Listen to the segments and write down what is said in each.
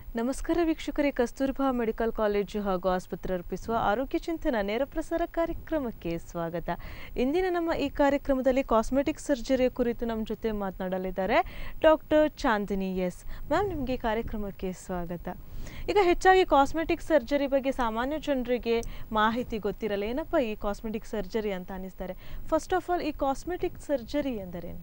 ನಮಸ್ಕಾರ ವೀಕ್ಷಕರೇ Kasturba medical college ಹಾಗೂ ಆಸ್ಪತ್ರೆ ಅರ್ಪಿಸುವ ಆರೋಗ್ಯ ಚಿಂತನ ನೇರ ಪ್ರಸಾರ ಕಾರ್ಯಕ್ರಮಕ್ಕೆ ಸ್ವಾಗತ ಇಂದಿನ ನಮ್ಮ ಈ ಕಾರ್ಯಕ್ರಮದಲ್ಲಿ ಕಾಸ್ಮೆಟಿಕ್ ಸರ್ಜರಿಯ ಕುರಿತು ನಮ್ಮ ಜೊತೆ ಮಾತನಾಡಲಿದ್ದಾರೆ ಡಾಕ್ಟರ್ ಚಾಂದಿನಿ ಎಸ್ ಮ್ಯಾಮ್ ನಿಮಗೆ ಈ ಕಾರ್ಯಕ್ರಮಕ್ಕೆ ಸ್ವಾಗತ ಈಗ ಹೆಚ್ಚಾಗಿ ಕಾಸ್ಮೆಟಿಕ್ ಸರ್ಜರಿ ಬಗ್ಗೆ ಸಾಮಾನ್ಯ ಜನರಿಗೆ ಮಾಹಿತಿ ಗೊತ್ತಿರಲ್ಲ ಏನಪ್ಪ ಈ ಕಾಸ್ಮೆಟಿಕ್ ಸರ್ಜರಿ ಅಂತ ಅನಿಸ್ತಾರೆ ಫಸ್ಟ್ ಆಫ್ ಆಲ್ ಈ ಕಾಸ್ಮೆಟಿಕ್ ಸರ್ಜರಿ ಎಂದರೇನು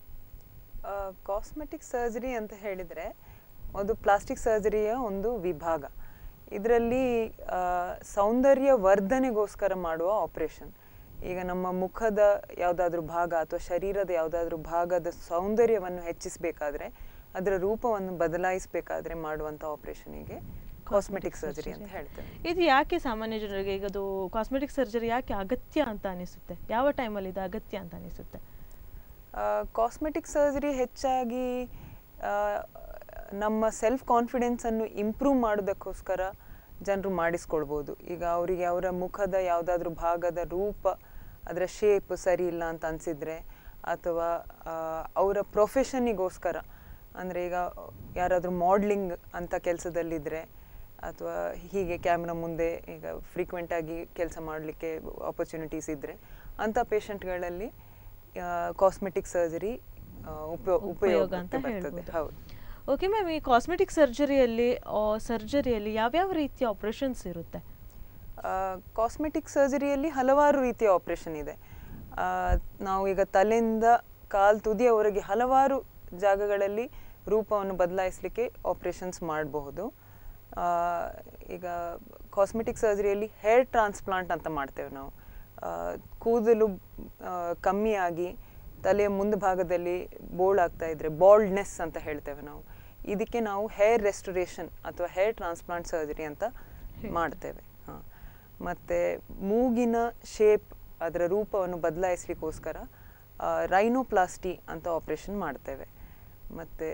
ಕಾಸ್ಮೆಟಿಕ್ ಸರ್ಜರಿ ಅಂತ ಹೇಳಿದರೆ ಒಂದು ಪ್ಲಾಸ್ಟಿಕ್ ಸರ್ಜರಿಯ ಒಂದು ವಿಭಾಗ ಇದರಲ್ಲಿ ಸೌಂದರ್ಯ ವರ್ಧನೆಗೋಸ್ಕರ ಮಾಡುವ ಆಪರೇಷನ್ ಈಗ ನಮ್ಮ ಮುಖದ ಯಾವುದಾದ್ರೂ ಭಾಗ ಅಥವಾ ಶರೀರದ ಯಾವುದಾದ್ರೂ ಭಾಗದ ಸೌಂದರ್ಯವನ್ನು ಹೆಚ್ಚಿಸಬೇಕಾದ್ರೆ ಅದರ ರೂಪವನ್ನು ಬದಲಾಯಿಸಬೇಕಾದ್ರೆ ಮಾಡುವಂಥ ಆಪರೇಷನಿಗೆ ಕಾಸ್ಮೆಟಿಕ್ ಸರ್ಜರಿ ಅಂತ ಹೇಳ್ತೇವೆ ಇದು ಯಾಕೆ ಸಾಮಾನ್ಯ ಜನರಿಗೆ ಈಗ ಅದು ಕಾಸ್ಮೆಟಿಕ್ ಸರ್ಜರಿ ಯಾಕೆ ಅಗತ್ಯ ಅಂತ ಅನಿಸುತ್ತೆ ಯಾವ ಟೈಮಲ್ಲಿ ಇದು ಅಗತ್ಯ ಅಂತ ಅನಿಸುತ್ತೆ ಕಾಸ್ಮೆಟಿಕ್ ಸರ್ಜರಿ ಹೆಚ್ಚಾಗಿ ಆ, ನಮ್ಮ ಸೆಲ್ಫ್ ಕಾನ್ಫಿಡೆನ್ಸನ್ನು ಇಂಪ್ರೂವ್ ಮಾಡೋದಕ್ಕೋಸ್ಕರ ಜನರು ಮಾಡಿಸ್ಕೊಳ್ಬೋದು ಈಗ ಅವರಿಗೆ ಅವರ ಮುಖದ ಯಾವುದಾದ್ರೂ ಭಾಗದ ರೂಪ ಅದರ ಶೇಪ್ ಸರಿ ಇಲ್ಲ ಅಂತ ಅನಿಸಿದ್ರೆ ಅಥವಾ ಆ, ಅವರ ಪ್ರೊಫೆಷನ್ನಿಗೋಸ್ಕರ ಅಂದರೆ ಈಗ ಯಾರಾದರೂ ಮಾಡ್ಲಿಂಗ್ ಅಂತ ಕೆಲಸದಲ್ಲಿದ್ದರೆ ಅಥವಾ ಹೀಗೆ ಕ್ಯಾಮ್ರಾ ಮುಂದೆ ಈಗ ಫ್ರೀಕ್ವೆಂಟಾಗಿ ಕೆಲಸ ಮಾಡಲಿಕ್ಕೆ ಆಪರ್ಚುನಿಟೀಸ್ ಇದ್ದರೆ ಅಂಥ ಪೇಷಂಟ್ಗಳಲ್ಲಿ ಕಾಸ್ಮೆಟಿಕ್ ಸರ್ಜರಿ ಉಪಯೋಗ ಉಪಯೋಗ ಅಂತ ಉಪಯೋಗಕ್ಕೆ ಬರ್ತದೆ ಹೇಳ್ಬೋದು. ಹೌದು ಓಕೆ ಮ್ಯಾಮ್ ಈ ಕಾಸ್ಮೆಟಿಕ್ ಸರ್ಜರಿಯಲ್ಲಿ ಸರ್ಜರಿಯಲ್ಲಿ ಯಾವ್ಯಾವ ರೀತಿಯ ಆಪರೇಷನ್ಸ್ ಇರುತ್ತೆ ಕಾಸ್ಮೆಟಿಕ್ ಸರ್ಜರಿಯಲ್ಲಿ ಹಲವಾರು ರೀತಿಯ ಆಪರೇಷನ್ ಇದೆ ಆ, ನಾವು ಈಗ ತಲೆಯಿಂದ ಕಾಲ್ ತುದಿಯವರೆಗೆ ಹಲವಾರು ಜಾಗಗಳಲ್ಲಿ ರೂಪವನ್ನು ಬದಲಾಯಿಸಲಿಕ್ಕೆ ಆಪರೇಷನ್ಸ್ ಮಾಡಬಹುದು ಆ, ಈಗ ಕಾಸ್ಮೆಟಿಕ್ ಸರ್ಜರಿಯಲ್ಲಿ ಹೇರ್ ಟ್ರಾನ್ಸ್ಪ್ಲಾಂಟ್ ಅಂತ ಮಾಡ್ತೇವೆ ನಾವು ಆ, ಕೂದಲು ಆ, ಕಮ್ಮಿಯಾಗಿ ತಲೆಯ ಮುಂಭಾಗದಲ್ಲಿ ಬೋಳಾಗ್ತಾ ಇದ್ರೆ ಬಾಲ್ಡ್ನೆಸ್ ಅಂತ ಹೇಳ್ತೇವೆ ನಾವು ಇದಕ್ಕೆ ನಾವು ಹೇರ್ ರೆಸ್ಟೋರೇಷನ್ ಅಥವಾ ಹೇರ್ ಟ್ರಾನ್ಸ್ಪ್ಲಾಂಟ್ ಸರ್ಜರಿ ಅಂತ ಮಾಡ್ತೇವೆ ಹಾಂ ಮತ್ತು ಮೂಗಿನ ಶೇಪ್ ಅದರ ರೂಪವನ್ನು ಬದಲಾಯಿಸ್ಲಿಕ್ಕೋಸ್ಕರ ರೈನೋಪ್ಲಾಸ್ಟಿ ಅಂತ ಆಪರೇಷನ್ ಮಾಡ್ತೇವೆ ಮತ್ತು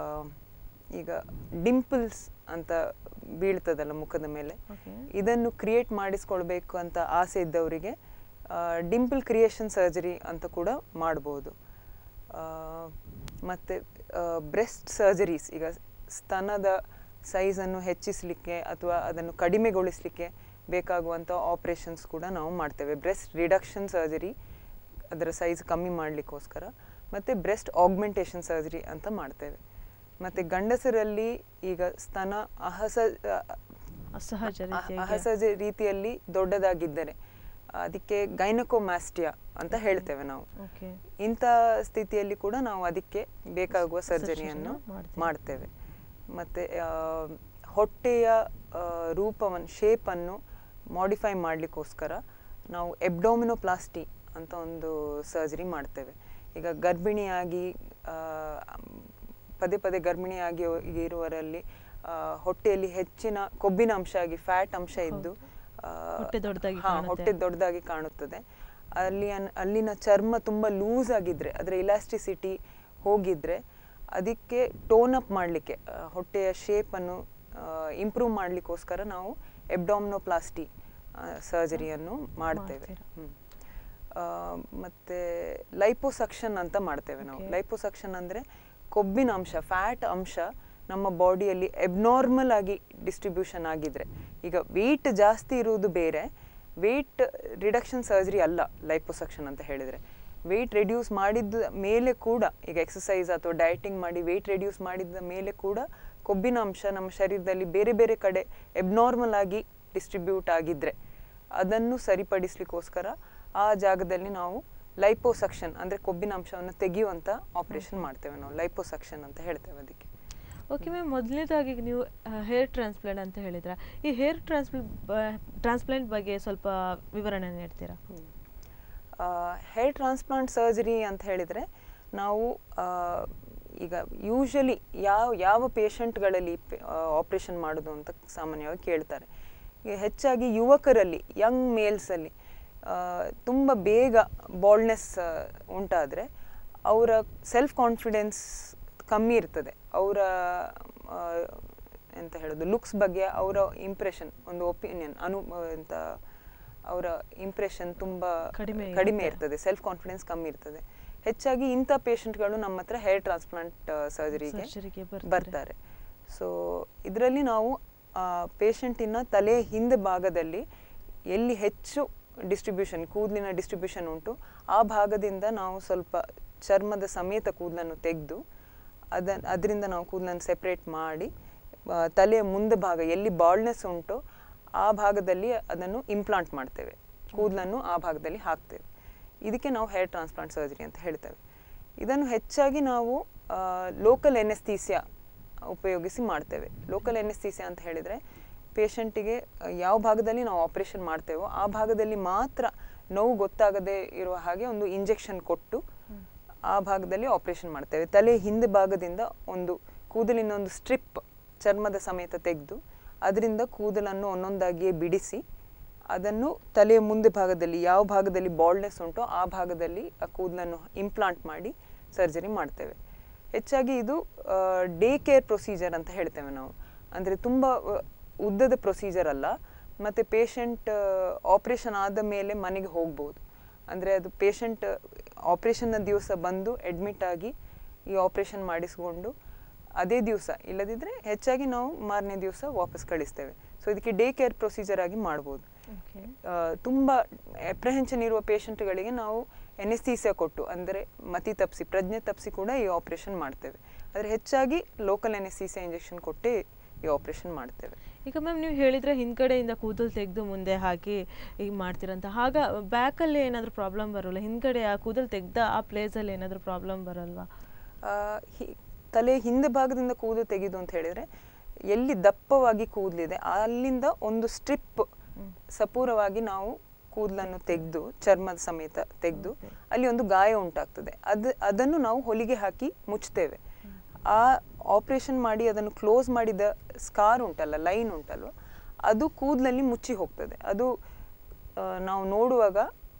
ಈಗ ಡಿಂಪಲ್ಸ್ ಅಂತ ಬೀಳ್ತದಲ್ಲ ಮುಖದ ಮೇಲೆ ಓಕೆ ಇದನ್ನು ಕ್ರಿಯೇಟ್ ಮಾಡಿಸ್ಕೊಳ್ಬೇಕು ಅಂತ ಆಸೆ ಇದ್ದವರಿಗೆ ಡಿಂಪಲ್ ಕ್ರಿಯೇಷನ್ ಸರ್ಜರಿ ಅಂತ ಕೂಡ ಮಾಡ್ಬೋದು ಮತ್ತು ಬ್ರೆಸ್ಟ್ ಸರ್ಜರೀಸ್ ಈಗ ಸ್ತನದ ಸೈಜನ್ನು ಹೆಚ್ಚಿಸಲಿಕ್ಕೆ ಅಥವಾ ಅದನ್ನು ಕಡಿಮೆಗೊಳಿಸಲಿಕ್ಕೆ ಬೇಕಾಗುವಂಥ ಆಪರೇಷನ್ಸ್ ಕೂಡ ನಾವು ಮಾಡ್ತೇವೆ ಬ್ರೆಸ್ಟ್ ರಿಡಕ್ಷನ್ ಸರ್ಜರಿ ಅದರ ಸೈಜ್ ಕಮ್ಮಿ ಮಾಡಲಿಕ್ಕೋಸ್ಕರ ಮತ್ತು ಬ್ರೆಸ್ಟ್ ಆಗ್ಮೆಂಟೇಷನ್ ಸರ್ಜರಿ ಅಂತ ಮಾಡ್ತೇವೆ ಮತ್ತು ಗಂಡಸರಲ್ಲಿ ಈಗ ಸ್ತನ ಅಹಸ ಅಸಹಜ ಅಹ- ರೀತಿಯಾಗಿ ಅಸಹಜ ರೀತಿಯಲ್ಲಿ ದೊಡ್ಡದಾಗಿದ್ದರೆ ಅದಕ್ಕೆ ಗೈನಕೋಮ್ಯಾಸ್ಟಿಯಾ ಅಂತ ಹೇಳ್ತೇವೆ ನಾವು ಓಕೆ ಇಂಥ ಸ್ಥಿತಿಯಲ್ಲಿ ಕೂಡ ನಾವು ಅದಕ್ಕೆ ಬೇಕಾಗುವ ಸರ್ಜರಿಯನ್ನು ಮಾಡ್ತೇವೆ. ಮಾಡ್ತೇವೆ ಮತ್ತು ಹೊಟ್ಟೆಯ ಆ, ರೂಪವನ್ನು ಶೇಪನ್ನು ಮಾಡಿಫೈ ಮಾಡಲಿಕ್ಕೋಸ್ಕರ ನಾವು ಎಬ್ಡೋಮಿನೋಪ್ಲಾಸ್ಟಿ ಅಂತ ಒಂದು ಸರ್ಜರಿ ಮಾಡ್ತೇವೆ ಈಗ ಗರ್ಭಿಣಿಯಾಗಿ ಆ, ಪದೇ ಪದೇ ಗರ್ಭಿಣಿಯಾಗಿ ಇರುವವರಲ್ಲಿ ಆ, ಹೊಟ್ಟೆಯಲ್ಲಿ ಹೆಚ್ಚಿನ ಕೊಬ್ಬಿನ ಅಂಶ ಆಗಿ ಫ್ಯಾಟ್ ಅಂಶ ಇದ್ದು ಆ, ಹೊಟ್ಟೆ ದೊಡ್ಡದಾಗಿ ಹಾ, ಕಾಣುತ್ತೆ. ಹೊಟ್ಟೆ ದೊಡ್ಡದಾಗಿ ಕಾಣುತ್ತದೆ ಅಲ್ಲಿ ಅನ್- ಅಲ್ಲಿನ ಚರ್ಮ ತುಂಬ ಲೂಸ್ ಆಗಿದ್ರೆ ಅದರ ಇಲಾಸ್ಟಿಸಿಟಿ ಹೋಗಿದ್ರೆ ಅದಕ್ಕೆ ಟೋನ್ ಅಪ್ ಮಾಡಲಿಕ್ಕೆ ಹೊಟ್ಟೆಯ ಶೇಪನ್ನು ಇಂಪ್ರೂವ್ ಮಾಡಲಿಕ್ಕೋಸ್ಕರ ನಾವು ಎಬ್ಡಾಮಿನೋಪ್ಲಾಸ್ಟಿ ಸರ್ಜರಿಯನ್ನು ಮಾಡ್ತೇವೆ ಮಾಡ್ತೀರಾ. ಹ್ಮ್. ಆ, ಮತ್ತೆ ಲೈಪೋಸಕ್ಷನ್ ಅಂತ ಮಾಡ್ತೇವೆ ನಾವು Okay. ಲೈಪೋಸಕ್ಷನ್ ಅಂದರೆ ಕೊಬ್ಬಿನ ಅಂಶ ಫ್ಯಾಟ್ ಅಂಶ ನಮ್ಮ ಬಾಡಿಯಲ್ಲಿ ಎಬ್ನಾರ್ಮಲ್ ಆಗಿ ಡಿಸ್ಟ್ರಿಬ್ಯೂಷನ್ ಆಗಿದ್ರೆ ಈಗ ವೆಯ್ಟ್ ಜಾಸ್ತಿ ಇರುವುದು ಬೇರೆ ವೆಯ್ಟ್ ರಿಡಕ್ಷನ್ ಸರ್ಜರಿ ಅಲ್ಲ ಲೈಪೋಸಕ್ಷನ್ ಅಂತ ಹೇಳಿದರೆ ವೆಯ್ಟ್ ರೆಡ್ಯೂಸ್ ಮಾಡಿದ ಮೇಲೆ ಕೂಡ ಈಗ ಎಕ್ಸಸೈಸ್ ಅಥವಾ ಡಯಟಿಂಗ್ ಮಾಡಿ ವೆಯ್ಟ್ ರೆಡ್ಯೂಸ್ ಮಾಡಿದ ಮೇಲೆ ಕೂಡ ಕೊಬ್ಬಿನ ಅಂಶ ನಮ್ಮ ಶರೀರದಲ್ಲಿ ಬೇರೆ ಬೇರೆ ಕಡೆ ಎಬ್ನಾರ್ಮಲ್ ಆಗಿ ಡಿಸ್ಟ್ರಿಬ್ಯೂಟ್ ಆಗಿದ್ರೆ ಅದನ್ನು ಸರಿಪಡಿಸ್ಲಿಕ್ಕೋಸ್ಕರ ಆ ಜಾಗದಲ್ಲಿ ನಾವು ಲೈಪೋಸಕ್ಷನ್ ಅಂದರೆ ಕೊಬ್ಬಿನ ಅಂಶವನ್ನು ತೆಗೆಯುವಂಥ ಆಪರೇಷನ್ ಮಾಡ್ತೇವೆ ನಾವು ಲೈಪೋಸಕ್ಷನ್ ಅಂತ ಹೇಳ್ತೇವೆ ಅದಕ್ಕೆ ಓಕೆ ಮ್ಯಾಮ್ ಮೊದಲನೇದಾಗಿ ನೀವು ಹೇರ್ ಟ್ರಾನ್ಸ್ಪ್ಲಾಂಟ್ ಅಂತ ಹೇಳಿದ್ರ ಈ ಹೇರ್ ಟ್ರಾನ್ಸ್ಪ್ಲ ಟ್ರಾನ್ಸ್ಪ್ಲಾಂಟ್ ಬಗ್ಗೆ ಸ್ವಲ್ಪ ವಿವರಣೆ ನೀಡ್ತೀರಾ ಹೇರ್ ಟ್ರಾನ್ಸ್ಪ್ಲಾಂಟ್ ಸರ್ಜರಿ ಅಂತ ಹೇಳಿದರೆ ನಾವು ಆ, ಈಗ ಯೂಶಲಿ ಯಾವ ಯಾವ ಪೇಷಂಟ್ಗಳಲ್ಲಿ ಆಪ್ರೇಷನ್ ಮಾಡೋದು ಅಂತ ಸಾಮಾನ್ಯವಾಗಿ ಕೇಳ್ತಾರೆ ಈಗ ಹೆಚ್ಚಾಗಿ ಯುವಕರಲ್ಲಿ ಯಂಗ್ ಮೇಲ್ಸಲ್ಲಿ ತುಂಬ ಬೇಗ ಬಾಲ್ಡ್ನೆಸ್ ಉಂಟಾದರೆ ಅವರ ಸೆಲ್ಫ್ ಕಾನ್ಫಿಡೆನ್ಸ್ ಕಮ್ಮಿ ಇರ್ತದೆ ಅವರ ಎಂತ ಹೇಳೋದು ಲುಕ್ಸ್ ಬಗ್ಗೆ ಅವರ ಇಂಪ್ರೆಷನ್ ಒಂದು ಒಪಿನಿಯನ್ ಅನು ಎಂತ ಅವರ ಇಂಪ್ರೆಷನ್ ತುಂಬ ಕಡಿಮೆ ಕಡಿಮೆ ಇರುತ್ತೆ. ಇರ್ತದೆ ಸೆಲ್ಫ್ ಕಾನ್ಫಿಡೆನ್ಸ್ ಕಮ್ಮಿ ಇರ್ತದೆ ಹೆಚ್ಚಾಗಿ ಇಂಥ ಪೇಷಂಟ್ಗಳು ನಮ್ಮ ಹತ್ರ ಹೇರ್ ಟ್ರಾನ್ಸ್ಪ್ಲಾಂಟ್ ಸರ್ಜರಿಗೆ ಸರ್ಜರಿಗೆ ಬರ್ತಾರೆ. ಬರ್ತಾರೆ ಸೊ ಇದರಲ್ಲಿ ನಾವು ಪೇಷಂಟಿನ ತಲೆ ಹಿಂದೆ ಭಾಗದಲ್ಲಿ ಎಲ್ಲಿ ಹೆಚ್ಚು ಡಿಸ್ಟ್ರಿಬ್ಯೂಷನ್ ಕೂದಲಿನ ಡಿಸ್ಟ್ರಿಬ್ಯೂಷನ್ ಉಂಟು ಆ ಭಾಗದಿಂದ ನಾವು ಸ್ವಲ್ಪ ಚರ್ಮದ ಸಮೇತ ಕೂದಲನ್ನು ತೆಗೆದು ಅದನ್ ಅದರಿಂದ ನಾವು ಕೂದಲನ್ನು ಸೆಪ್ರೇಟ್ ಮಾಡಿ ಆ, ತಲೆಯ ಮುಂದೆ ಭಾಗ ಎಲ್ಲಿ ಬಾಲ್ಡ್ನೆಸ್ ಉಂಟು ಆ ಭಾಗದಲ್ಲಿ ಅದನ್ನು ಇಂಪ್ಲಾಂಟ್ ಮಾಡ್ತೇವೆ ಕೂದಲನ್ನು ಆ ಭಾಗದಲ್ಲಿ ಹಾಕ್ತೇವೆ ಇದಕ್ಕೆ ನಾವು ಹೇರ್ ಟ್ರಾನ್ಸ್ಪ್ಲಾಂಟ್ ಸರ್ಜರಿ ಅಂತ ಹೇಳ್ತೇವೆ ಇದನ್ನು ಹೆಚ್ಚಾಗಿ ನಾವು ಲೋಕಲ್ ಎನೆಸ್ಥೀಸಿಯಾ ಉಪಯೋಗಿಸಿ ಮಾಡ್ತೇವೆ ಲೋಕಲ್ ಎನೆಸ್ಥೀಸಿಯಾ ಅಂತ ಹೇಳಿದರೆ ಪೇಷಂಟಿಗೆ ಯಾವ ಭಾಗದಲ್ಲಿ ನಾವು ಆಪರೇಷನ್ ಮಾಡ್ತೇವೋ ಆ ಭಾಗದಲ್ಲಿ ಮಾತ್ರ ನೋವು ಗೊತ್ತಾಗದೇ ಇರುವ ಹಾಗೆ ಒಂದು ಇಂಜೆಕ್ಷನ್ ಕೊಟ್ಟು ಆ ಭಾಗದಲ್ಲಿ ಆಪರೇಷನ್ ಮಾಡ್ತೇವೆ ತಲೆ ಹಿಂದೆ ಭಾಗದಿಂದ ಒಂದು ಕೂದಲಿನ ಒಂದು ಸ್ಟ್ರಿಪ್ ಚರ್ಮದ ಸಮೇತ ತೆಗೆದು ಅದರಿಂದ ಕೂದಲನ್ನು ಒಂದೊಂದಾಗಿಯೇ ಬಿಡಿಸಿ ಅದನ್ನು ತಲೆಯ ಮುಂದೆ ಭಾಗದಲ್ಲಿ ಯಾವ ಭಾಗದಲ್ಲಿ ಬಾಲ್ಡ್ನೆಸ್ ಉಂಟೋ ಆ ಭಾಗದಲ್ಲಿ ಆ ಕೂದಲನ್ನು ಇಂಪ್ಲಾಂಟ್ ಮಾಡಿ ಸರ್ಜರಿ ಮಾಡ್ತೇವೆ ಹೆಚ್ಚಾಗಿ ಇದು ಡೇ ಕೇರ್ ಪ್ರೊಸೀಜರ್ ಅಂತ ಹೇಳ್ತೇವೆ ನಾವು ಅಂದರೆ ತುಂಬ ಆ, ಉದ್ದದ ಪ್ರೊಸೀಜರ್ ಅಲ್ಲ ಮತ್ತು ಪೇಷಂಟ್ ಆಪ್ರೇಷನ್ ಆದ ಮೇಲೆ ಮನೆಗೆ ಹೋಗ್ಬೋದು ಅಂದರೆ ಅದು ಪೇಷಂಟ್ ಆಪ್ರೇಷನ್ನ ದಿವಸ ಬಂದು ಅಡ್ಮಿಟ್ ಆಗಿ ಈ ಆಪ್ರೇಷನ್ ಮಾಡಿಸ್ಕೊಂಡು ಅದೇ ದಿವಸ ಇಲ್ಲದಿದ್ದರೆ ಹೆಚ್ಚಾಗಿ ನಾವು ಮಾರನೇ ದಿವಸ ವಾಪಸ್ ಕಳಿಸ್ತೇವೆ ಸೊ ಇದಕ್ಕೆ ಡೇ ಕೇರ್ ಪ್ರೊಸೀಜರ್ ಆಗಿ ಮಾಡ್ಬೋದು ಓಕೆ ಆ, ತುಂಬ ಅಪ್ರಹೆನ್ಷನ್ ಇರುವ ಪೇಷಂಟ್ಗಳಿಗೆ ನಾವು ಎನೆಸ್ಥೀಸಿಯಾ ಕೊಟ್ಟು ಅಂದರೆ ಮತಿ ತಪ್ಪಿಸಿ ಪ್ರಜ್ಞೆ ತಪ್ಪಿಸಿ ಕೂಡ ಈ ಆಪ್ರೇಷನ್ ಮಾಡ್ತೇವೆ ಆದರೆ ಹೆಚ್ಚಾಗಿ ಲೋಕಲ್ ಎನೆಸ್ಥೀಸಿಯಾ ಇಂಜೆಕ್ಷನ್ ಕೊಟ್ಟೇ ಈ ಆಪ್ರೇಷನ್ ಮಾಡ್ತೇವೆ ಈಗ ಮ್ಯಾಮ್ ನೀವು ಹೇಳಿದ್ರೆ ಹಿಂದ್ಗಡೆಯಿಂದ ಕೂದಲು ತೆಗೆದು ಮುಂದೆ ಹಾಕಿ ಈಗ ಮಾಡ್ತೀರಂತ ಆಗ ಬ್ಯಾಕಲ್ಲಿ ಏನಾದರೂ ಪ್ರಾಬ್ಲಮ್ ಬರೋಲ್ಲ ಹಿಂದ್ಗಡೆ ಆ ಕೂದಲು ತೆಗ್ದ ಆ ಪ್ಲೇಸಲ್ಲಿ ಏನಾದರೂ ಪ್ರಾಬ್ಲಮ್ ಬರಲ್ವಾ ಆ, ಹಿ- ತಲೆ ಹಿಂದೆ ಭಾಗದಿಂದ ಕೂದಲು ತೆಗೆದು ಅಂತ ಹೇಳಿದ್ರೆ ಎಲ್ಲಿ ದಪ್ಪವಾಗಿ ಕೂದಲಿದೆ ಅಲ್ಲಿಂದ ಒಂದು ಸ್ಟ್ರಿಪ್ ಸಪೂರವಾಗಿ ನಾವು ಕೂದಲನ್ನು ತೆಗೆದು ಚರ್ಮದ ಸಮೇತ ತೆಗೆದು ಅಲ್ಲಿ ಒಂದು ಗಾಯ ಉಂಟಾಗ್ತದೆ ಅದು ಅದನ್ನು ನಾವು ಹೊಲಿಗೆ ಹಾಕಿ ಮುಚ್ತೇವೆ ಆ ಆಪರೇಷನ್ ಮಾಡಿ ಅದನ್ನು ಕ್ಲೋಸ್ ಮಾಡಿದ ಸ್ಕಾರ್ ಉಂಟಲ್ಲ ಲೈನ್ ಉಂಟಲ್ವ ಅದು ಕೂದಲಲ್ಲಿ ಮುಚ್ಚಿ ಹೋಗ್ತದೆ ಅದು ಆ, ನಾವು ನೋಡುವಾಗ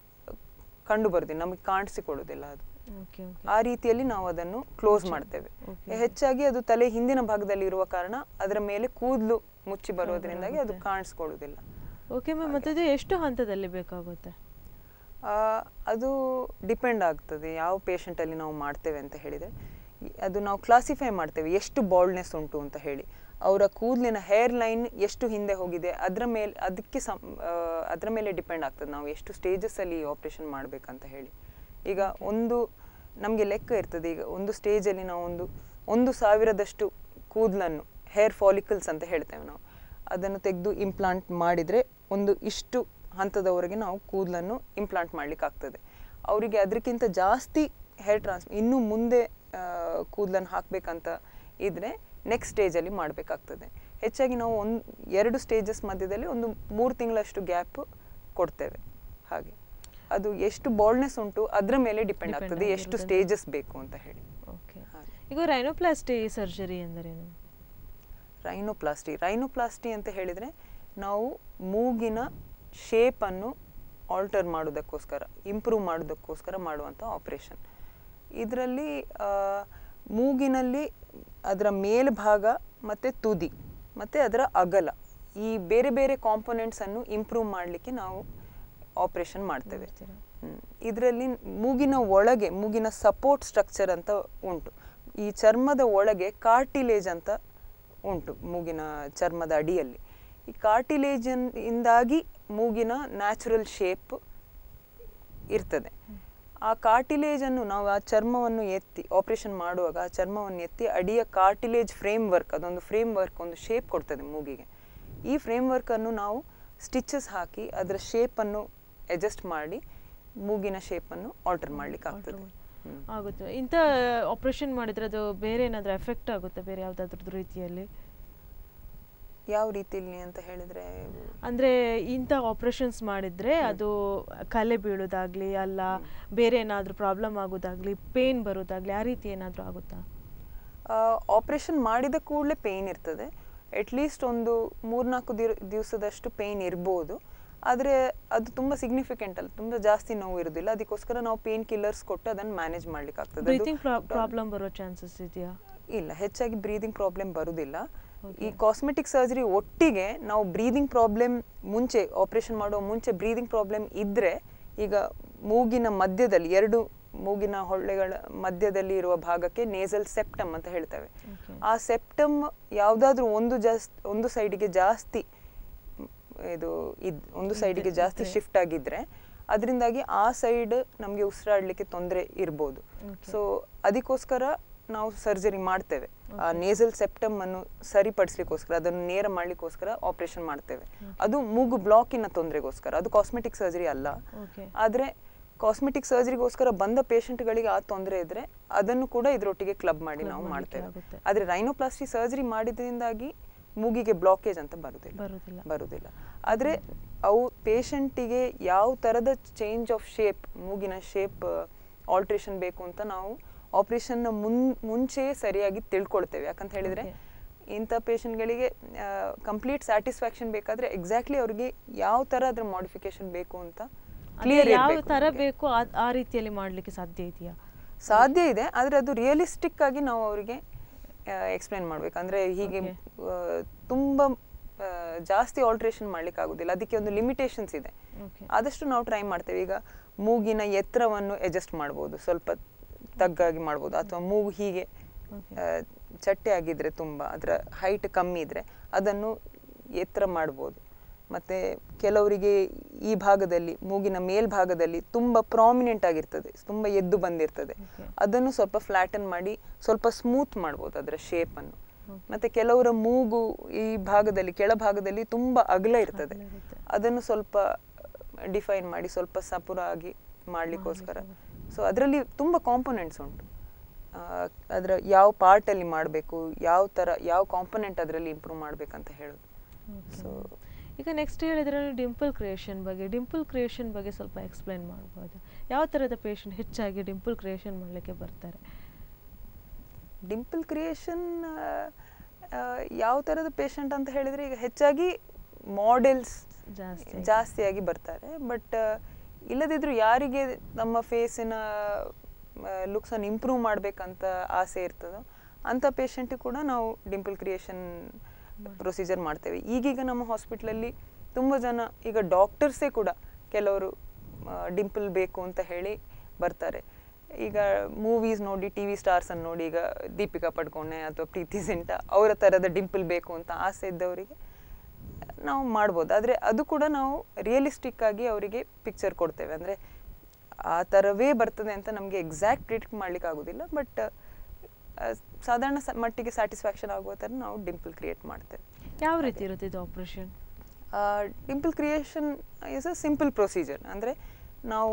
ಕಂಡು ಬರುದಿಲ್ಲ ನಮಗೆ ಕಾಣಿಸಿಕೊಳ್ಳುವುದಿಲ್ಲ ಅದು ಓಕೆ ಓಕೆ ಆ ರೀತಿಯಲ್ಲಿ ನಾವು ಅದನ್ನು ಕ್ಲೋಸ್ ಮಾಡ್ತೇವೆ Okay. ಹೆಚ್ಚಾಗಿ ಅದು ತಲೆ ಹಿಂದಿನ ಭಾಗದಲ್ಲಿ ಇರುವ ಕಾರಣ ಅದರ ಮೇಲೆ ಕೂದಲು ಮುಚ್ಚಿ ಬರೋದ್ರಿಂದಾಗಿ ಅದು ಕಾಣಿಸ್ಕೊಳ್ಳುವುದಿಲ್ಲ ಓಕೆ ಮ್ಯಾಮ್ ಮತ್ತೆ ಇದು ಎಷ್ಟು ಹಂತದಲ್ಲಿ ಬೇಕಾಗುತ್ತೆ ಆ, ಅದು ಡಿಪೆಂಡ್ ಆಗ್ತದೆ ಯಾವ ಪೇಷಂಟಲ್ಲಿ ನಾವು ಮಾಡ್ತೇವೆ ಅಂತ ಹೇಳಿದರೆ ಅದು ನಾವು ಕ್ಲಾಸಿಫೈ ಮಾಡ್ತೇವೆ ಎಷ್ಟು ಬಾಲ್ಡ್ನೆಸ್ ಉಂಟು ಅಂತ ಹೇಳಿ ಅವರ ಕೂದಲಿನ ಹೇರ್ ಲೈನ್ ಎಷ್ಟು ಹಿಂದೆ ಹೋಗಿದೆ ಅದರ ಮೇಲೆ ಅದಕ್ಕೆ ಸಂ ಆ, ಅದರ ಮೇಲೆ ಡಿಪೆಂಡ್ ಆಗ್ತದೆ ನಾವು ಎಷ್ಟು ಸ್ಟೇಜಸ್ಸಲ್ಲಿ ಆಪ್ರೇಷನ್ ಮಾಡಬೇಕಂತ ಹೇಳಿ ಈಗ ಒಂದು ನಮಗೆ ಲೆಕ್ಕ ಇರ್ತದೆ ಈಗ ಒಂದು ಸ್ಟೇಜಲ್ಲಿ ನಾವು ಒಂದು ಒಂದು ಸಾವಿರದಷ್ಟು ಕೂದಲನ್ನು ಹೇರ್ ಫಾಲಿಕಲ್ಸ್ ಅಂತ ಹೇಳ್ತೇವೆ ನಾವು ಅದನ್ನು ತೆಗೆದು ಇಂಪ್ಲಾಂಟ್ ಮಾಡಿದರೆ ಒಂದು ಇಷ್ಟು ಹಂತದವರೆಗೆ ನಾವು ಕೂದಲನ್ನು ಇಂಪ್ಲಾಂಟ್ ಮಾಡ್ಲಿಕ್ಕೆ ಆಗ್ತದೆ ಅವರಿಗೆ ಅದಕ್ಕಿಂತ ಜಾಸ್ತಿ ಹೇರ್ ಟ್ರಾನ್ಸ್ ಇನ್ನು ಮುಂದೆ ಕೂದಲನ್ನು ಹಾಕಬೇಕಂತ ಇದ್ರೆ ನೆಕ್ಸ್ಟ್ ಸ್ಟೇಜಲ್ಲಿ ಮಾಡಬೇಕಾಗ್ತದೆ ಹೆಚ್ಚಾಗಿ ನಾವು ಒಂದು ಎರಡು ಸ್ಟೇಜಸ್ ಮಧ್ಯದಲ್ಲಿ ಒಂದು ಮೂರು ತಿಂಗಳಷ್ಟು ಗ್ಯಾಪ್ ಕೊಡ್ತೇವೆ ಹಾಗೆ ಅದು ಎಷ್ಟು ಬಾಲ್ಡ್ನೆಸ್ ಉಂಟು ಅದರ ಮೇಲೆ ಡಿಪೆಂಡ್ Depend ಆಗ್ತದೆ ಎಷ್ಟು ಆಗಿರ್ತದೆ. ಸ್ಟೇಜಸ್ ಬೇಕು ಅಂತ ಹೇಳಿ ಓಕೆ ಹಾಗೆ. ಈಗ ರೈನೋಪ್ಲಾಸ್ಟಿ ಸರ್ಜರಿ ಎಂದರೇನು ರೈನೋಪ್ಲಾಸ್ಟಿ ರೈನೋಪ್ಲಾಸ್ಟಿ ಅಂತ ಹೇಳಿದರೆ ನಾವು ಮೂಗಿನ ಶೇಪನ್ನು ಆಲ್ಟರ್ ಮಾಡೋದಕ್ಕೋಸ್ಕರ ಇಂಪ್ರೂವ್ ಮಾಡೋದಕ್ಕೋಸ್ಕರ ಮಾಡುವಂಥ ಆಪ್ರೇಷನ್ ಇದರಲ್ಲಿ ಮೂಗಿನಲ್ಲಿ ಅದರ ಮೇಲ್ಭಾಗ ಮತ್ತು ತುದಿ ಮತ್ತು ಅದರ ಅಗಲ ಈ ಬೇರೆ ಬೇರೆ ಕಾಂಪೊನೆಂಟ್ಸನ್ನು ಇಂಪ್ರೂವ್ ಮಾಡಲಿಕ್ಕೆ ನಾವು ಆಪ್ರೇಷನ್ ಮಾಡ್ತೇವೆ ಮಾಡ್ತೀರಾ? ಇದರಲ್ಲಿ ಮೂಗಿನ ಒಳಗೆ ಮೂಗಿನ ಸಪೋರ್ಟ್ ಸ್ಟ್ರಕ್ಚರ್ ಅಂತ ಉಂಟು ಈ ಚರ್ಮದ ಒಳಗೆ ಕಾರ್ಟಿಲೇಜ್ ಅಂತ ಉಂಟು ಮೂಗಿನ ಚರ್ಮದ ಅಡಿಯಲ್ಲಿ ಈ ಕಾರ್ಟಿಲೇಜ್ ಇಂದಾಗಿ ಮೂಗಿನ ನ್ಯಾಚುರಲ್ ಶೇಪ್ ಇರ್ತದೆ ಆ ಕಾರ್ಟಿಲೇಜನ್ನು ನಾವು ಆ ಚರ್ಮವನ್ನು ಎತ್ತಿ ಆಪರೇಷನ್ ಮಾಡುವಾಗ ಆ ಚರ್ಮವನ್ನು ಎತ್ತಿ ಅಡಿಯ ಕಾರ್ಟಿಲೇಜ್ ಫ್ರೇಮ್ ವರ್ಕ್ ಅದೊಂದು ಫ್ರೇಮ್ ವರ್ಕ್ ಒಂದು ಶೇಪ್ ಕೊಡ್ತದೆ ಮೂಗಿಗೆ ಈ ಫ್ರೇಮ್ ವರ್ಕನ್ನು ನಾವು ಸ್ಟಿಚಸ್ ಹಾಕಿ ಅದರ ಶೇಪನ್ನು ಅಡ್ಜಸ್ಟ್ ಮಾಡಿ ಮೂಗಿನ ಶೇಪನ್ನು ಆಲ್ಟರ್ ಮಾಡ್ಲಿಕ್ಕೆ ಆಗ್ತದೆ ಹ್ಮ್. ಆಗುತ್ತೆ ಇಂಥ ಆಪರೇಷನ್ ಮಾಡಿದ್ರೆ ಅದು ಬೇರೆ ಏನಾದರೂ ಎಫೆಕ್ಟ್ ಆಗುತ್ತೆ ಬೇರೆ ಯಾವುದಾದ್ರದ್ದು ರೀತಿಯಲ್ಲಿ ಯಾವ ರೀತಿಯಲ್ಲಿ ಅಂತ ಹೇಳಿದ್ರೆ ಅಂದ್ರೆ ಇಂಥ ಆಪರೇಷನ್ಸ್ ಮಾಡಿದ್ರೆ ಅದು ಕಲೆ ಬೀಳೋದಾಗ್ಲಿ ಅಲ್ಲ ಬೇರೆ ಏನಾದರೂ ಪ್ರಾಬ್ಲಮ್ ಆಗೋದಾಗ್ಲಿ ಪೇನ್ ಬರೋದಾಗ್ಲಿ ಆ ರೀತಿ ಏನಾದರೂ ಆಗುತ್ತಾ ಆಪರೇಷನ್ ಮಾಡಿದ ಕೂಡಲೇ ಪೇಯ್ನ್ ಇರ್ತದೆ ಅಟ್ಲೀಸ್ಟ್ ಒಂದು ಮೂರ್ನಾಲ್ಕು ದಿವ ದಿವಸದಷ್ಟು ಪೇಯ್ನ್ ಇರ್ಬೋದು ಆದರೆ ಅದು ತುಂಬ ಸಿಗ್ನಿಫಿಕೆಂಟ್ ಅಲ್ಲ ತುಂಬ ಜಾಸ್ತಿ ನೋವು ಇರೋದಿಲ್ಲ ಅದಕ್ಕೋಸ್ಕರ ನಾವು ಪೇನ್ ಕಿಲ್ಲರ್ಸ್ ಕೊಟ್ಟು ಅದನ್ನು ಮ್ಯಾನೇಜ್ ಮಾಡ್ಲಿಕ್ಕೆ ಆಗ್ತದೆ ಅದು ಬ್ರೀತಿಂಗ್ ಪ್ರಾಬ್ಲಮ್ ಬರೋ ಚಾನ್ಸಸ್ ಇದೆಯಾ ಇಲ್ಲ ಹೆಚ್ಚಾಗಿ ಬ್ರೀದಿಂಗ್ ಪ್ರಾಬ್ಲಮ್ ಬರುವುದಿಲ್ಲ ಈ ಕಾಸ್ಮೆಟಿಕ್ ಸರ್ಜರಿ ಒಟ್ಟಿಗೆ ನಾವು ಬ್ರೀದಿಂಗ್ ಪ್ರಾಬ್ಲಮ್ ಮುಂಚೆ ಆಪರೇಷನ್ ಮಾಡುವ ಮುಂಚೆ ಬ್ರೀದಿಂಗ್ ಪ್ರಾಬ್ಲಮ್ ಇದ್ದರೆ ಈಗ ಮೂಗಿನ ಮಧ್ಯದಲ್ಲಿ ಎರಡು ಮೂಗಿನ ಹೊಳ್ಳೆಗಳ ಮಧ್ಯದಲ್ಲಿ ಇರುವ ಭಾಗಕ್ಕೆ ನೇಸಲ್ ಸೆಪ್ಟಮ್ ಅಂತ ಹೇಳ್ತೇವೆ Okay. ಆ ಸೆಪ್ಟಮ್ ಯಾವುದಾದ್ರೂ ಒಂದು ಜಾಸ್ತಿ ಒಂದು ಸೈಡಿಗೆ ಜಾಸ್ತಿ ಮ್, ಇದು ಇದ್ ಒಂದು ಸೈಡಿಗೆ ಜಾಸ್ತಿ ಇದ್ರೆ. ಶಿಫ್ಟ್ ಆಗಿದ್ರೆ ಅದರಿಂದಾಗಿ ಆ ಸೈಡ್ ನಮಗೆ ಉಸಿರಾಡಲಿಕ್ಕೆ ತೊಂದರೆ ಇರ್ಬೋದು Okay. ಸೊ ಅದಕ್ಕೋಸ್ಕರ ನಾವು ಸರ್ಜರಿ ಮಾಡ್ತೇವೆ ಆ ನೇಸಲ್ ಸೆಪ್ಟಮ್ ಅನ್ನು ಸರಿಪಡಿಸ್ಲಿಕ್ಕೋಸ್ಕರ ಅದನ್ನು ನೇರ ಮಾಡ್ಲಿಕ್ಕೋಸ್ಕರ ಆಪರೇಷನ್ ಮಾಡ್ತೇವೆ ಅದು ಮೂಗು ಬ್ಲಾಕಿನ ತೊಂದರೆಗೋಸ್ಕರ ಅದು ಕಾಸ್ಮೆಟಿಕ್ ಸರ್ಜರಿ ಅಲ್ಲ Okay. ಆದರೆ ಕಾಸ್ಮೆಟಿಕ್ ಸರ್ಜರಿಗೋಸ್ಕರ ಬಂದ ಪೇಷಂಟ್ಗಳಿಗೆ ಆ ತೊಂದರೆ ಇದ್ರೆ ಅದನ್ನು ಕೂಡ ಇದರೊಟ್ಟಿಗೆ ಕ್ಲಬ್ ಮಾಡಿ Club ನಾವು ಮಾಡ್ಲಿಕ್ಕೆ ಮಾಡ್ತೇವೆ ಆಗುತ್ತೆ. ಆದರೆ ರೈನೋಪ್ಲಾಸ್ಟಿ ಸರ್ಜರಿ ಮಾಡಿದ್ರಿಂದಾಗಿ ಮೂಗಿಗೆ ಬ್ಲಾಕೇಜ್ ಅಂತ ಬರುದಿಲ್ಲ ಬರುದಿಲ್ಲ ಬರುದಿಲ್ಲ ಆದರೆ ಅವು ಪೇಷಂಟಿಗೆ ಯಾವ ಥರದ ಚೇಂಜ್ ಆಫ್ ಶೇಪ್ ಮೂಗಿನ ಶೇಪ್ ಆಲ್ಟ್ರೇಷನ್ ಬೇಕು ಅಂತ ನಾವು ಆಪರೇಷನ್ನ ಮುನ್ ಮುಂಚೆ ಸರಿಯಾಗಿ ತಿಳ್ಕೊಳ್ತೇವೆ ಯಾಕಂತ ಹೇಳಿದ್ರೆ Okay. ಇಂಥ ಪೇಷಂಟ್ಗಳಿಗೆ ಕಂಪ್ಲೀಟ್ ಸ್ಯಾಟಿಸ್ಫ್ಯಾಕ್ಷನ್ ಬೇಕಾದ್ರೆ ಎಕ್ಸಾಕ್ಟ್ಲಿ ಅವ್ರಿಗೆ ಯಾವ ಥರ ಅದ್ರ ಮಾಡಿಫಿಕೇಶನ್ ಬೇಕು ಅಂತ ಅದೇ ಕ್ಲಿಯರ್ ಯಾವ ಇರಬೇಕು ತರ ಬೇಕು ಆ- ಆ ರೀತಿಯಲ್ಲಿ ಮಾಡ್ಲಿಕ್ಕೆ ಸಾಧ್ಯ ಇದೆಯಾ ಸಾಧ್ಯ ಇದೆ ಆದರೆ ಅದು ರಿಯಲಿಸ್ಟಿಕ್ ಆಗಿ ನಾವು ಅವರಿಗೆ ಎಕ್ಸ್ಪ್ಲೈನ್ ಮಾಡ್ಬೇಕು ಅಂದ್ರೆ ಹೀಗೆ Okay. ಆ, ತುಂಬಾ ಆ, ಜಾಸ್ತಿ ಆಲ್ಟ್ರೇಷನ್ ಮಾಡ್ಲಿಕ್ಕೆ ಆಗುದಿಲ್ಲ ಅದಕ್ಕೆ ಒಂದು ಲಿಮಿಟೇಷನ್ಸ್ ಇದೆ ಓಕೆ ಆದಷ್ಟು ನಾವು ಟ್ರೈ ಮಾಡ್ತೇವೆ ಈಗ ಮೂಗಿನ ಎತ್ತರವನ್ನು ಅಡ್ಜಸ್ಟ್ ಮಾಡ್ಬೋದು ಸ್ವಲ್ಪ ತಗ್ಗಾಗಿ ಮಾಡ್ಬೋದು ಅಥವಾ ಮೂಗು ಹೀಗೆ Okay. ಆ, ಚಟ್ಟೆ ಆಗಿದ್ರೆ ತುಂಬಾ ಅದರ ಹೈಟ್ ಕಮ್ಮಿ ಇದ್ರೆ ಅದನ್ನು ಎತ್ತರ ಮಾಡ್ಬೋದು ಮತ್ತೆ ಕೆಲವರಿಗೆ ಈ ಭಾಗದಲ್ಲಿ ಮೂಗಿನ ಮೇಲ್ಭಾಗದಲ್ಲಿ ತುಂಬಾ ಪ್ರಾಮಿನೆಂಟ್ ಆಗಿರ್ತದೆ ತುಂಬಾ ಎದ್ದು ಬಂದಿರ್ತದೆ Okay. ಅದನ್ನು ಸ್ವಲ್ಪ ಫ್ಲಾಟನ್ ಮಾಡಿ ಸ್ವಲ್ಪ ಸ್ಮೂತ್ ಮಾಡ್ಬೋದು ಅದರ ಶೇಪ್ ಅನ್ನು Okay. ಮತ್ತೆ ಕೆಲವರ ಮೂಗು ಈ ಭಾಗದಲ್ಲಿ ಕೆಳಭಾಗದಲ್ಲಿ ತುಂಬಾ ಅಗಲ ಇರ್ತದೆ ಅಗಲ ಇರುತ್ತೆ. ಅದನ್ನು ಸ್ವಲ್ಪ ಡಿಫೈನ್ ಮಾಡಿ ಸ್ವಲ್ಪ ಸಪುರ ಆಗಿ ಮಾಡ್ಲಿಕ್ಕೋಸ್ಕರ ಸೊ ಅದರಲ್ಲಿ ತುಂಬಾ ಕಾಂಪೊನೆಂಟ್ಸ್ ಉಂಟು ಆ, ಅದರ ಯಾವ part ಅಲ್ಲಿ ಮಾಡಬೇಕು ಯಾವ ತರ ಯಾವ ಕಾಂಪೊನೆಂಟ್ ಅದರಲ್ಲಿ ಇಂಪ್ರೂವ್ ಮಾಡ್ಬೇಕಂತ ಹೇಳೋದು Okay. ಸೊ ಈಗ ನೆಕ್ಸ್ಟ್ ಹೇಳಿದ್ರೆ ಡಿಂಪಲ್ ಕ್ರಿಯೇಷನ್ ಬಗ್ಗೆ ಡಿಂಪಲ್ ಕ್ರಿಯೇಷನ್ ಬಗ್ಗೆ ಸ್ವಲ್ಪ ಎಕ್ಸ್ಪ್ಲೈನ್ ಮಾಡ್ಬೋದು ಯಾವ ಥರದ ಪೇಷಂಟ್ ಹೆಚ್ಚಾಗಿ ಡಿಂಪಲ್ ಕ್ರಿಯೇಷನ್ ಮಾಡಲಿಕ್ಕೆ ಬರ್ತಾರೆ ಡಿಂಪಲ್ ಕ್ರಿಯೇಷನ್ ಯಾವ ಥರದ ಪೇಷಂಟ್ ಅಂತ ಹೇಳಿದ್ರೆ ಈಗ ಹೆಚ್ಚಾಗಿ ಮಾಡೆಲ್ಸ್ ಜಾಸ್ತಿ ಜಾಸ್ತಿಯಾಗಿ ಬರ್ತಾರೆ ಬಟ್ ಇಲ್ಲದಿದ್ರು ಯಾರಿಗೆ ನಮ್ಮ ಫೇಸಿನ ಲುಕ್ಸನ್ನು ಇಂಪ್ರೂವ್ ಮಾಡ್ಬೇಕಂತ ಆಸೆ ಇರ್ತದೋ ಅಂಥ ಪೇಷಂಟಿಗೆ ಕೂಡ ನಾವು ಡಿಂಪಲ್ ಕ್ರಿಯೇಷನ್ ಪ್ರೊಸೀಜರ್ ಮಾಡ್ತೇವೆ ಈಗೀಗ ನಮ್ಮ ಹಾಸ್ಪಿಟ್ಲಲ್ಲಿ ತುಂಬ ಜನ ಈಗ ಡಾಕ್ಟರ್ಸೇ ಕೂಡ ಕೆಲವರು ಡಿಂಪಲ್ ಬೇಕು ಅಂತ ಹೇಳಿ ಬರ್ತಾರೆ ಈಗ ಮೂವೀಸ್ ನೋಡಿ ಟಿ ವಿ ಸ್ಟಾರ್ಸನ್ನು ನೋಡಿ ಈಗ ದೀಪಿಕಾ ಪಡ್ಕೋಣೆ ಅಥವಾ ಪ್ರೀತಿ ಜಿಂಟ ಅವರ ಥರದ ಡಿಂಪಲ್ ಬೇಕು ಅಂತ ಆಸೆ ಇದ್ದವರಿಗೆ ನಾವು ಮಾಡ್ಬೋದು ಆದರೆ ಅದು ಕೂಡ ನಾವು ರಿಯಲಿಸ್ಟಿಕ್ ಆಗಿ ಅವರಿಗೆ ಪಿಕ್ಚರ್ ಕೊಡ್ತೇವೆ ಅಂದರೆ ಆ ಥರವೇ ಬರ್ತದೆ ಅಂತ ನಮಗೆ ಎಕ್ಸಾಕ್ಟ್ ಪ್ರಿಡಿಕ್ಟ್ ಮಾಡ್ಲಿಕ್ಕೆ ಆಗೋದಿಲ್ಲ ಬಟ್ ಸಾಧಾರಣ ಸ- ಮಟ್ಟಿಗೆ ಸ್ಯಾಟಿಸ್ಫ್ಯಾಕ್ಷನ್ ಆಗುವ ಥರ ನಾವು ಡಿಂಪಲ್ ಕ್ರಿಯೇಟ್ ಮಾಡ್ತೇವೆ ಯಾವ ರೀತಿ ಇರುತ್ತೆ ಇದು operation dimple creation is a simple procedure ಅಂದರೆ ನಾವು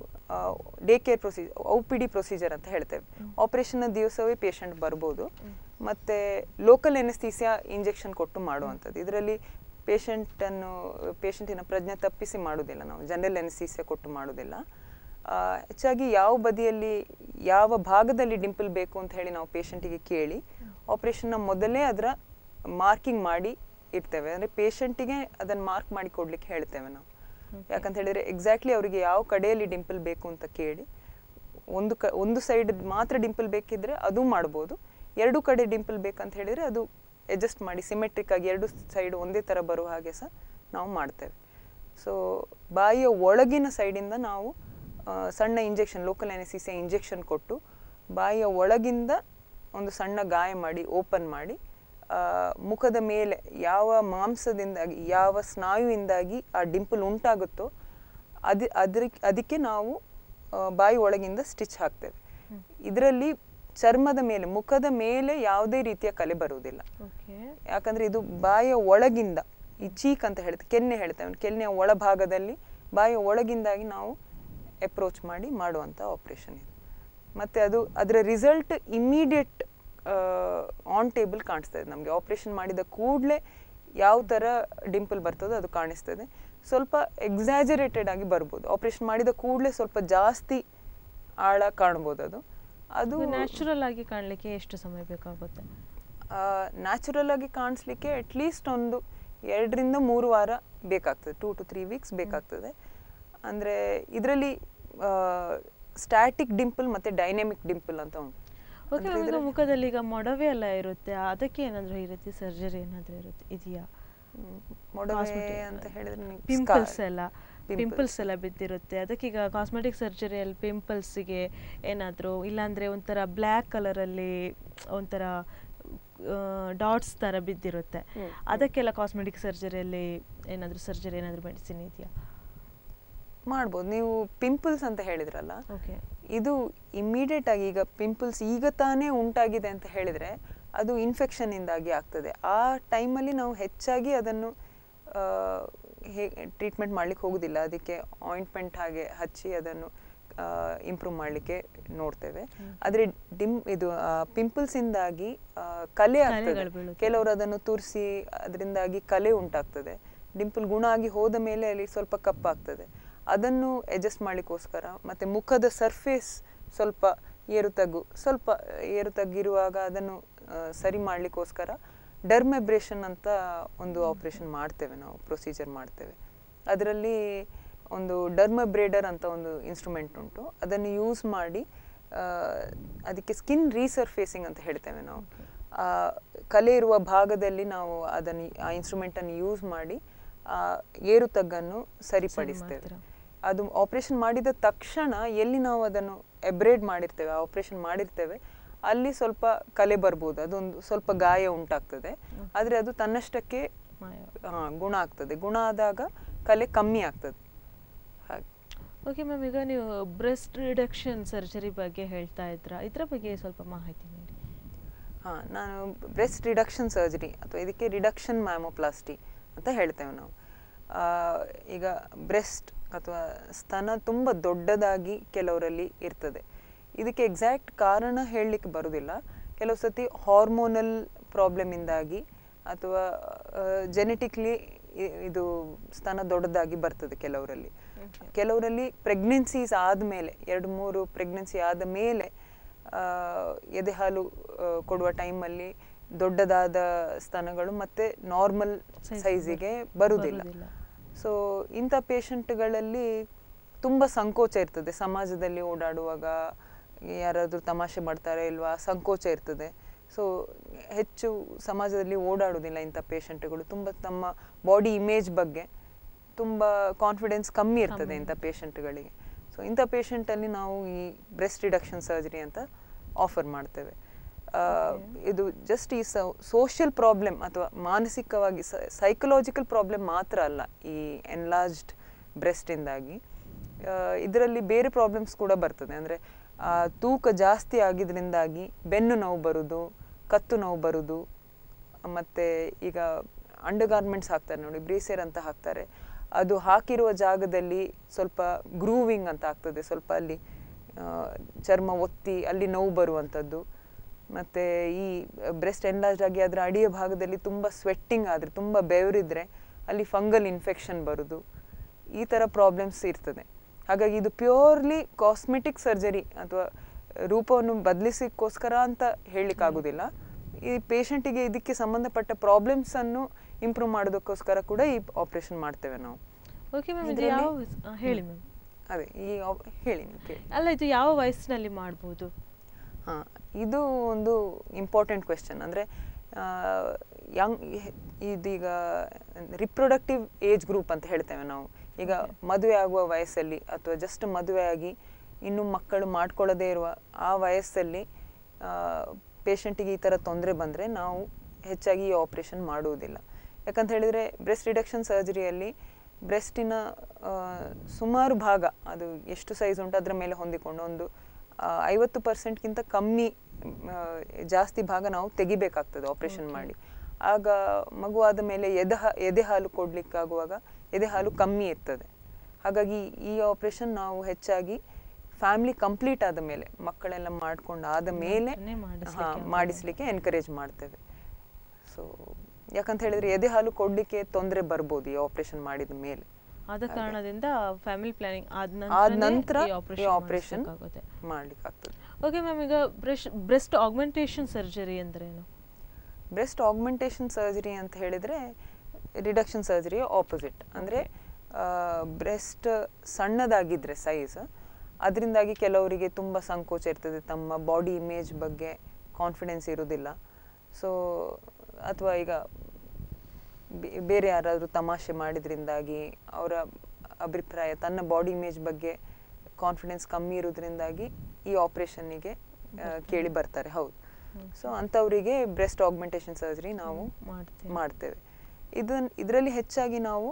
day care procedure O P D procedure ಅಂತ ಹೇಳ್ತೇವೆ ಆಪರೇಷನ್ನ ದಿವಸವೇ ಪೇಷಂಟ್ ಬರ್ಬೋದು ಮತ್ತು ಲೋಕಲ್ ಎನೆಸ್ಥೀಸಿಯಾ ಇಂಜೆಕ್ಷನ್ ಕೊಟ್ಟು ಮಾಡುವಂಥದ್ದು ಇದರಲ್ಲಿ ಪೇಷಂಟನ್ನು ಪೇಷಂಟಿನ ಪ್ರಜ್ಞೆ ತಪ್ಪಿಸಿ ಮಾಡೋದಿಲ್ಲ ನಾವು ಜನರಲ್ ಎನೆಸ್ಥೀಸಿಯಾ ಕೊಟ್ಟು ಮಾಡೋದಿಲ್ಲ ಆ, ಹೆಚ್ಚಾಗಿ ಯಾವ ಬದಿಯಲ್ಲಿ ಯಾವ ಭಾಗದಲ್ಲಿ ಡಿಂಪಲ್ ಬೇಕು ಅಂತ ಹೇಳಿ ನಾವು ಪೇಷಂಟಿಗೆ ಕೇಳಿ ಆಪರೇಷನ್ನ ಮೊದಲೇ ಅದರ ಮಾರ್ಕಿಂಗ್ ಮಾಡಿ ಇರ್ತೇವೆ ಅಂದರೆ ಪೇಷಂಟಿಗೆ ಅದನ್ನು ಮಾರ್ಕ್ ಮಾಡಿ ಕೊಡ್ಲಿಕ್ಕೆ ಹೇಳ್ತೇವೆ ನಾವು ಯಾಕಂತ ಹೇಳಿದ್ರೆ ಎಕ್ಸಾಕ್ಟ್ಲಿ ಅವರಿಗೆ ಯಾವ ಕಡೆಯಲ್ಲಿ ಡಿಂಪಲ್ ಬೇಕು ಅಂತ ಕೇಳಿ ಒಂದು ಕ ಒಂದು ಸೈಡ್ ಮಾತ್ರ ಡಿಂಪಲ್ ಬೇಕಿದ್ರೆ ಅದು ಮಾಡ್ಬೋದು ಎರಡು ಕಡೆ ಡಿಂಪಲ್ ಬೇಕಂತ ಹೇಳಿದ್ರೆ ಅದು ಅಡ್ಜಸ್ಟ್ ಮಾಡಿ ಸಿಮೆಟ್ರಿಕ್ ಆಗಿ ಎರಡು ಸೈಡ್ ಒಂದೇ ಥರ ಬರುವ ಹಾಗೆ ಸಹ ನಾವು ಮಾಡ್ತೇವೆ ಸೊ ಬಾಯಿಯ ಒಳಗಿನ ಸೈಡಿಂದ ನಾವು ಆ, ಸಣ್ಣ ಇಂಜೆಕ್ಷನ್ ಲೋಕಲ್ ಎನೆಸಿಸಿಯ ಇಂಜೆಕ್ಷನ್ ಕೊಟ್ಟು ಬಾಯಿಯ ಒಳಗಿಂದ ಒಂದು ಸಣ್ಣ ಗಾಯ ಮಾಡಿ ಓಪನ್ ಮಾಡಿ ಆ, ಮುಖದ ಮೇಲೆ ಯಾವ ಮಾಂಸದಿಂದಾಗಿ ಯಾವ ಸ್ನಾಯುವಿಂದಾಗಿ ಆ ಡಿಂಪಲ್ ಉಂಟಾಗುತ್ತೋ ಅದಿ ಅದ್ರ ಅದಕ್ಕೆ ನಾವು ಆ, ಬಾಯಿ ಒಳಗಿಂದ ಸ್ಟಿಚ್ ಹಾಕ್ತೇವೆ ಇದರಲ್ಲಿ ಚರ್ಮದ ಮೇಲೆ ಮುಖದ ಮೇಲೆ ಯಾವುದೇ ರೀತಿಯ ಕಲೆ ಬರುವುದಿಲ್ಲ ಓಕೆ ಯಾಕಂದ್ರೆ ಇದು ಬಾಯಿಯ ಒಳಗಿಂದ ಈ ಚೀಕ್ ಅಂತ ಹೇಳ್ತೇವೆ ಕೆನ್ನೆ ಹೇಳ್ತೇವೆ ಕೆನ್ನೆಯ ಒಳಭಾಗದಲ್ಲಿ ಬಾಯಿಯ ಒಳಗಿಂದಾಗಿ ನಾವು ಅಪ್ರೋಚ್ ಮಾಡಿ ಮಾಡುವಂಥ ಆಪರೇಷನ್ ಇದು ಮತ್ತೆ ಅದು ಅದರ ರಿಸಲ್ಟ್ ಇಮಿಡಿಯೇಟ್ ಆನ್ ಟೇಬಲ್ ಕಾಣಿಸ್ತದೆ ನಮಗೆ ಆಪರೇಷನ್ ಮಾಡಿದ ಕೂಡಲೇ ಯಾವ ಥರ ಡಿಂಪಲ್ ಬರ್ತದೋ ಅದು ಕಾಣಿಸ್ತದೆ ಸ್ವಲ್ಪ ಎಕ್ಸಾಜರೇಟೆಡ್ ಆಗಿ ಬರ್ಬೋದು ಆಪರೇಷನ್ ಮಾಡಿದ ಕೂಡಲೇ ಸ್ವಲ್ಪ ಜಾಸ್ತಿ ಆಳ ಕಾಣ್ಬೋದು ಅದು ಅದು ನ್ಯಾಚುರಲ್ ಆಗಿ ಕಾಣಲಿಕ್ಕೆ ಎಷ್ಟು ಸಮಯ ಬೇಕಾಗುತ್ತೆ ನ್ಯಾಚುರಲ್ ಆಗಿ ಕಾಣಿಸ್ಲಿಕ್ಕೆ ಅಟ್ಲೀಸ್ಟ್ ಒಂದು ಎರಡರಿಂದ ಮೂರು ವಾರ ಬೇಕಾಗ್ತದೆ ಟೂ ಟು ತ್ರೀ ವೀಕ್ಸ್ ಬೇಕಾಗ್ತದೆ ಅಂದರೆ ಇದರಲ್ಲಿ ಸ್ಟ್ಯಾಟಿಕ್ ಡಿಂಪಲ್ ಮತ್ತು ಡೈನಾಮಿಕ್ ಡಿಂಪಲ್ ಅಂತ ಉಂಟು ಓಕೆ ಈಗ ಮುಖದಲ್ಲಿ ಈಗ ಮೊಡವೆ ಎಲ್ಲ ಇರುತ್ತೆ ಅದಕ್ಕೆ ಏನಾದರೂ ಈ ರೀತಿ ಸರ್ಜರಿ ಏನಾದರೂ ಇರುತ್ತೆ ಇದೆಯಾ ಹ್ಮ್, ಮೊಡವೆ Cosmetic- ಅಂತ ಹೇಳಿದ್ರೆ ನೀವು ಪಿಂಪಲ್ಸ್ scar. ಎಲ್ಲ Pimples. ಪಿಂಪಲ್ಸ್ ಎಲ್ಲ ಬಿದ್ದಿರುತ್ತೆ ಅದಕ್ಕೀಗ ಕಾಸ್ಮೆಟಿಕ್ ಸರ್ಜರಿಯಲ್ಲಿ ಪಿಂಪಲ್ಸಿಗೆ ಏನಾದರೂ ಇಲ್ಲಾಂದರೆ ಒಂಥರ ಬ್ಲ್ಯಾಕ್ ಕಲರಲ್ಲಿ ಒಂಥರ ಡಾಟ್ಸ್ ಥರ ಬಿದ್ದಿರುತ್ತೆ ಹ್ಮ್. ಅದಕ್ಕೆಲ್ಲ ಕಾಸ್ಮೆಟಿಕ್ ಸರ್ಜರಿಯಲ್ಲಿ ಏನಾದರೂ ಸರ್ಜರಿ ಏನಾದರೂ ಮೆಡಿಸಿನ್ ಇದೆಯಾ ಮಾಡ್ಬೋದು ನೀವು ಪಿಂಪಲ್ಸ್ ಅಂತ ಹೇಳಿದ್ರಲ್ಲ ಓಕೆ ಇದು ಇಮ್ಮಿಡಿಯೇಟ್ ಆಗಿ ಈಗ ಪಿಂಪಲ್ಸ್ ಈಗ ತಾನೇ ಉಂಟಾಗಿದೆ ಅಂತ ಹೇಳಿದ್ರೆ ಅದು ಇನ್ಫೆಕ್ಷನ್ ಇಂದಾಗಿ ಆಗ್ತದೆ ಆ ಟೈಮಲ್ಲಿ ನಾವು ಹೆಚ್ಚಾಗಿ ಅದನ್ನು ಹೇಗೆ ಟ್ರೀಟ್ಮೆಂಟ್ ಮಾಡ್ಲಿಕ್ಕೆ ಹೋಗುದಿಲ್ಲ ಅದಕ್ಕೆ ಆಯಿಂಟ್ಮೆಂಟ್ ಹಾಗೆ ಹಚ್ಚಿ ಅದನ್ನು ಇಂಪ್ರೂವ್ ಮಾಡಲಿಕ್ಕೆ ನೋಡ್ತೇವೆ ಆದರೆ ಡಿಮ್ ಇದು ಪಿಂಪಲ್ಸ್ ಇಂದಾಗಿ ಆ, ಕಲೆ ಆಗ್ತದೆ ಕಲೆಗಳು ಬೀಳುತ್ತೆ. ಕೆಲವರು ಅದನ್ನು ತುರಿಸಿ ಅದರಿಂದಾಗಿ ಕಲೆ ಉಂಟಾಗ್ತದೆ ಡಿಂಪಲ್ ಗುಣ ಆಗಿ ಹೋದ ಮೇಲೆ ಅಲ್ಲಿ ಸ್ವಲ್ಪ ಕಪ್ಪಾಗ್ತದೆ ಅದನ್ನು ಅಡ್ಜಸ್ಟ್ ಮಾಡ್ಲಿಕ್ಕೋಸ್ಕರ ಮತ್ತೆ ಮುಖದ ಸರ್ಫೇಸ್ ಸ್ವಲ್ಪ ಏರುತಗ್ಗು ಸ್ವಲ್ಪ ಏರುತಗ್ಗಿರುವಾಗ ಅದನ್ನು ಆ, ಸರಿ ಮಾಡ್ಲಿಕ್ಕೋಸ್ಕರ ಡರ್ಮೆಬ್ರೇಷನ್ ಅಂತ ಒಂದು ಆಪರೇಷನ್ ಮಾಡ್ತೇವೆ ನಾವು ಪ್ರೊಸೀಜರ್ ಮಾಡ್ತೇವೆ ಅದರಲ್ಲಿ ಒಂದು ಡರ್ಮಬ್ರೇಡರ್ ಅಂತ ಒಂದು ಇನ್ಸ್ಟ್ರೂಮೆಂಟ್ ಉಂಟು ಅದನ್ನು ಯೂಸ್ ಮಾಡಿ ಆ, ಅದಕ್ಕೆ ಸ್ಕಿನ್ ರೀಸರ್ಫೇಸಿಂಗ್ ಅಂತ ಹೇಳ್ತೇವೆ ನಾವು ಆ ಕಲೆ ಇರುವ ಭಾಗದಲ್ಲಿ ನಾವು ಅದನ್ನು ಆ ಇನ್ಸ್ಟ್ರೂಮೆಂಟನ್ನು ಯೂಸ್ ಮಾಡಿ ಆ ಏರುತಗ್ಗನ್ನು ಸರಿಪಡಿಸ್ತೇವೆ ಮಾಡ್ತೀರಾ? ಅದು ಆಪರೇಷನ್ ಮಾಡಿದ ತಕ್ಷಣ ಎಲ್ಲಿ ನಾವು ಅದನ್ನು ಎಬ್ರೇಡ್ ಮಾಡಿರ್ತೇವೆ ಆಪರೇಷನ್ ಮಾಡಿರ್ತೇವೆ ಅಲ್ಲಿ ಸ್ವಲ್ಪ ಕಲೆ ಬರ್ಬೋದು ಅದೊಂದು ಸ್ವಲ್ಪ ಗಾಯ ಉಂಟಾಗ್ತದೆ ಆದರೆ ಅದು ತನ್ನಷ್ಟಕ್ಕೆ ಮಾಯ ಆ, ಗುಣ ಆಗ್ತದೆ ಗುಣ ಆದಾಗ ಕಲೆ ಕಮ್ಮಿ ಆಗ್ತದೆ ಹಾಗೆ ಓಕೆ ಮ್ಯಾಮ್ ಈಗ ನೀವು ಬ್ರೆಸ್ಟ್ ರಿಡಕ್ಷನ್ ಸರ್ಜರಿ ಬಗ್ಗೆ ಹೇಳ್ತಾ ಇದ್ರ ಇದ್ರ ಬಗ್ಗೆ ಸ್ವಲ್ಪ ಮಾಹಿತಿ ನೀಡಿ ಹಾಂ ನಾನು ಬ್ರೆಸ್ಟ್ ರಿಡಕ್ಷನ್ ಸರ್ಜರಿ ಅಥವಾ ಇದಕ್ಕೆ ರಿಡಕ್ಷನ್ ಮ್ಯಾಮೋಪ್ಲಾಸ್ಟಿ ಅಂತ ಹೇಳ್ತೇವೆ ನಾವು ಆ, ಈಗ ಬ್ರೆಸ್ಟ್ ಅಥವಾ ಸ್ತನ ತುಂಬ ದೊಡ್ಡದಾಗಿ ಕೆಲವರಲ್ಲಿ ಇರ್ತದೆ ಇದಕ್ಕೆ ಎಕ್ಸಾಕ್ಟ್ ಕಾರಣ ಹೇಳಲಿಕ್ಕೆ ಬರೋದಿಲ್ಲ ಕೆಲವು ಸತಿ ಹಾರ್ಮೋನಲ್ ಪ್ರಾಬ್ಲಮಿಂದಾಗಿ ಅಥವಾ ಜೆನೆಟಿಕ್ಲಿ ಇದು ಸ್ತನ ದೊಡ್ಡದಾಗಿ ಬರ್ತದೆ ಕೆಲವರಲ್ಲಿ ಕೆಲವರಲ್ಲಿ ಪ್ರೆಗ್ನೆನ್ಸೀಸ್ ಆದಮೇಲೆ ಎರಡು ಮೂರು ಪ್ರೆಗ್ನೆನ್ಸಿ ಆದ ಮೇಲೆ ಆ, ಎದೆ ಹಾಲು ಆ, ಕೊಡುವ ಟೈಮಲ್ಲಿ ದೊಡ್ಡದಾದ ಸ್ತನಗಳು ಮತ್ತೆ ನಾರ್ಮಲ್ Size ಸೈಜಿಗೆ ಬರುವುದಿಲ್ಲ ಬರುವುದಿಲ್ಲ. ಸೊ ಇಂಥ ಪೇಷಂಟ್ಗಳಲ್ಲಿ ತುಂಬ ಸಂಕೋಚ ಇರ್ತದೆ ಸಮಾಜದಲ್ಲಿ ಓಡಾಡುವಾಗ ಯಾರಾದರೂ ತಮಾಷೆ ಮಾಡ್ತಾರೆ ಇಲ್ವಾ ಸಂಕೋಚ ಇರ್ತದೆ ಸೊ ಹೆಚ್ಚು ಸಮಾಜದಲ್ಲಿ ಓಡಾಡೋದಿಲ್ಲ ಇಂಥ ಪೇಷಂಟ್ಗಳು ತುಂಬ ತಮ್ಮ ಬಾಡಿ ಇಮೇಜ್ ಬಗ್ಗೆ ತುಂಬ ಕಾನ್ಫಿಡೆನ್ಸ್ ಕಮ್ಮಿ ಇರ್ತದೆ ಇಂಥ ಪೇಷಂಟ್ಗಳಿಗೆ ಸೊ ಇಂಥ ಪೇಷಂಟಲ್ಲಿ ನಾವು ಈ ಬ್ರೆಸ್ಟ್ ರಿಡಕ್ಷನ್ ಸರ್ಜರಿ ಅಂತ ಆಫರ್ ಮಾಡ್ತೇವೆ ಆ, ಇದು ಜಸ್ಟ್ ಈ ಸೋಷಿಯಲ್ ಪ್ರಾಬ್ಲಮ್ ಅಥವಾ ಮಾನಸಿಕವಾಗಿ ಸೈಕಲಾಜಿಕಲ್ ಪ್ರಾಬ್ಲಮ್ ಮಾತ್ರ ಅಲ್ಲ ಈ ಎನ್ಲಾರ್ಜ್ಡ್ ಬ್ರೆಸ್ಟಿಂದಾಗಿ ಇದರಲ್ಲಿ ಬೇರೆ ಪ್ರಾಬ್ಲಮ್ಸ್ ಕೂಡ ಬರ್ತದೆ ಅಂದರೆ ತೂಕ ಜಾಸ್ತಿ ಆಗಿದ್ರಿಂದಾಗಿ ಬೆನ್ನು ನೋವು ಬರುವುದು ಕತ್ತು ನೋವು ಬರುವುದು ಮತ್ತು ಈಗ ಅಂಡರ್ಗಾರ್ಮೆಂಟ್ಸ್ ಹಾಕ್ತಾರೆ ನೋಡಿ ಬ್ರೀಸೇರ್ ಅಂತ ಹಾಕ್ತಾರೆ ಅದು ಹಾಕಿರುವ ಜಾಗದಲ್ಲಿ ಸ್ವಲ್ಪ ಗ್ರೂವಿಂಗ್ ಅಂತ ಆಗ್ತದೆ ಸ್ವಲ್ಪ ಅಲ್ಲಿ ಆ, ಚರ್ಮ ಒತ್ತಿ ಅಲ್ಲಿ ನೋವು ಬರುವಂಥದ್ದು ಮತ್ತು ಈ ಬ್ರೆಸ್ಟ್ ಎನ್ಲಾರ್ಜ್ ಆಗಿ ಅದರ ಅಡಿಯ ಭಾಗದಲ್ಲಿ ತುಂಬ ಸ್ವೆಟ್ಟಿಂಗ್ ಆದರೆ ತುಂಬ ಬೆವರಿದ್ರೆ ಅಲ್ಲಿ ಫಂಗಲ್ ಇನ್ಫೆಕ್ಷನ್ ಬರೋದು ಈ ಥರ ಪ್ರಾಬ್ಲಮ್ಸ್ ಇರ್ತದೆ ಹಾಗಾಗಿ ಇದು ಪ್ಯೂರ್ಲಿ ಕಾಸ್ಮೆಟಿಕ್ ಸರ್ಜರಿ ಅಥವಾ ರೂಪವನ್ನು ಬದಲಿಸಕ್ಕೋಸ್ಕರ ಅಂತ ಹೇಳಲಿಕ್ಕಾಗೋದಿಲ್ಲ ಈ ಪೇಷಂಟಿಗೆ ಇದಕ್ಕೆ ಸಂಬಂಧಪಟ್ಟ ಪ್ರಾಬ್ಲಮ್ಸನ್ನು ಇಂಪ್ರೂವ್ ಮಾಡೋದಕ್ಕೋಸ್ಕರ ಕೂಡ ಈ ಆಪರೇಷನ್ ಮಾಡ್ತೇವೆ ನಾವು ಓಕೆ ಮ್ಯಾಮ್ ಇದು ಇದ್ರಲ್ಲಿ- ಯಾವ ಆ, ಹೇಳಿ ಮ್ಯಾಮ್ ಅದೇ ಈ op- ಹೇಳಿ ನೀವು ಕೇಳಿ ಅಲ್ಲ ಇದು ಯಾವ ವಯಸ್ಸಿನಲ್ಲಿ ಮಾಡ್ಬೋದು ಹಾಂ ಇದು ಒಂದು ಇಂಪಾರ್ಟೆಂಟ್ ಕ್ವೆಶನ್ ಅಂದರೆ ಯಂಗ್ ಇದೀಗ ರಿಪ್ರೊಡಕ್ಟಿವ್ ಏಜ್ ಗ್ರೂಪ್ ಅಂತ ಹೇಳ್ತೇವೆ ನಾವು ಈಗ ಮದುವೆ ಆಗುವ ವಯಸ್ಸಲ್ಲಿ ಅಥವಾ ಜಸ್ಟ್ ಮದುವೆ ಆಗಿ ಇನ್ನು ಮಕ್ಕಳು ಮಾಡ್ಕೊಳ್ಳದೇ ಇರುವ ಆ ವಯಸ್ಸಲ್ಲಿ ಪೇಷಂಟಿಗೆ ಈ ಥರ ತೊಂದರೆ ಬಂದರೆ ನಾವು ಹೆಚ್ಚಾಗಿ ಈ ಆಪ್ರೇಷನ್ ಮಾಡುವುದಿಲ್ಲ ಯಾಕಂತ ಹೇಳಿದರೆ ಬ್ರೆಸ್ಟ್ ರಿಡಕ್ಷನ್ ಸರ್ಜರಿಯಲ್ಲಿ ಬ್ರೆಸ್ಟಿನ ಸುಮಾರು ಭಾಗ ಅದು ಎಷ್ಟು ಸೈಜ್ ಉಂಟು ಅದರ ಮೇಲೆ ಹೊಂದಿಕೊಂಡು ಒಂದು ಆ, ಐವತ್ತು ಪರ್ಸೆಂಟ್ಗಿಂತ ಕಮ್ಮಿ ಆ, ಜಾಸ್ತಿ ಭಾಗ ನಾವು ತೆಗಿಬೇಕಾಗ್ತದೆ ಆಪರೇಷನ್ ಮಾಡಿ ಆಗ ಮಗುವಾದ ಮೇಲೆ ಎದೆ ಹಾ ಎದೆ ಹಾಲು ಕೊಡ್ಲಿಕ್ಕಾಗುವಾಗ ಎದೆ ಹಾಲು ಕಮ್ಮಿ ಇರ್ತದೆ ಹಾಗಾಗಿ ಈ ಆಪರೇಷನ್ ನಾವು ಹೆಚ್ಚಾಗಿ ಫ್ಯಾಮಿಲಿ ಕಂಪ್ಲೀಟ್ ಆದ ಮೇಲೆ ಮಕ್ಕಳೆಲ್ಲ ಮಾಡ್ಕೊಂಡು ಆದ ಮೇಲೆ ನಂತ್ರನೇ ಮಾಡಿಸ್ಲಿಕ್ಕೆ ಹಾ, ಅಂತ ಮಾಡಿಸ್ಲಿಕ್ಕೆ ಎನ್ಕರೇಜ್ ಮಾಡ್ತೇವೆ ಸೊ ಯಾಕಂತ ಹೇಳಿದ್ರೆ ಎದೆ ಹಾಲು ಕೊಡ್ಲಿಕ್ಕೆ ತೊಂದರೆ ಬರ್ಬೋದು ಈ ಆಪರೇಷನ್ ಮಾಡಿದ ಮೇಲೆ ಆದ ಕಾರಣದಿಂದ ಫ್ಯಾಮಿಲಿ ಪ್ಲಾನಿಂಗ್ ಆದ ಆದ ನಂತರ ನಂತರ ಈ ಆಪರೇಷನ್ ಆಗುತ್ತೆ ಮಾಡ್ಲಿಕ್ಕಾಗ್ತದೆ ಓಕೆ ಮ್ಯಾಮ್ ಈಗ ಬ್ರೆಸ್ಟ್ ಬ್ರೆಸ್ಟ್ ಆಗ್ಮೆಂಟೇಷನ್ ಸರ್ಜರಿ ಅಂದ್ರೇನು ಬ್ರೆಸ್ಟ್ ಆಗ್ಮೆಂಟೇಷನ್ ಸರ್ಜರಿ ಅಂತ ಹೇಳಿದರೆ ರಿಡಕ್ಷನ್ ಸರ್ಜರಿ ಆಪೋಸಿಟ್ ಅಂದರೆ ಬ್ರೆಸ್ಟ್ ಸಣ್ಣದಾಗಿದ್ದರೆ ಸೈಜ್ ಅದರಿಂದಾಗಿ ಕೆಲವರಿಗೆ ತುಂಬ ಸಂಕೋಚ ಇರ್ತದೆ ತಮ್ಮ ಬಾಡಿ ಇಮೇಜ್ ಬಗ್ಗೆ ಕಾನ್ಫಿಡೆನ್ಸ್ ಇರೋದಿಲ್ಲ ಸೊ ಅಥವಾ ಈಗ ಬೇ- ಬೇರೆ ಯಾರಾದರೂ ತಮಾಷೆ ಮಾಡಿದ್ರಿಂದಾಗಿ ಅವರ ಅಭಿಪ್ರಾಯ ತನ್ನ ಬಾಡಿ ಇಮೇಜ್ ಬಗ್ಗೆ ಕಾನ್ಫಿಡೆನ್ಸ್ ಕಮ್ಮಿ ಇರೋದ್ರಿಂದಾಗಿ ಈ ಆಪರೇಷನ್ನಿಗೆ ಕೇಳಿ ಬರ್ತಾರೆ ಹೌದು ಸೊ ಅಂಥವರಿಗೆ ಬ್ರೆಸ್ಟ್ ಆಗ್ಮೆಂಟೇಷನ್ ಸರ್ಜರಿ ನಾವು ಮಾಡ್ತೀವಿ ಮಾಡ್ತೇವೆ ಇದನ್ ಇದರಲ್ಲಿ ಹೆಚ್ಚಾಗಿ ನಾವು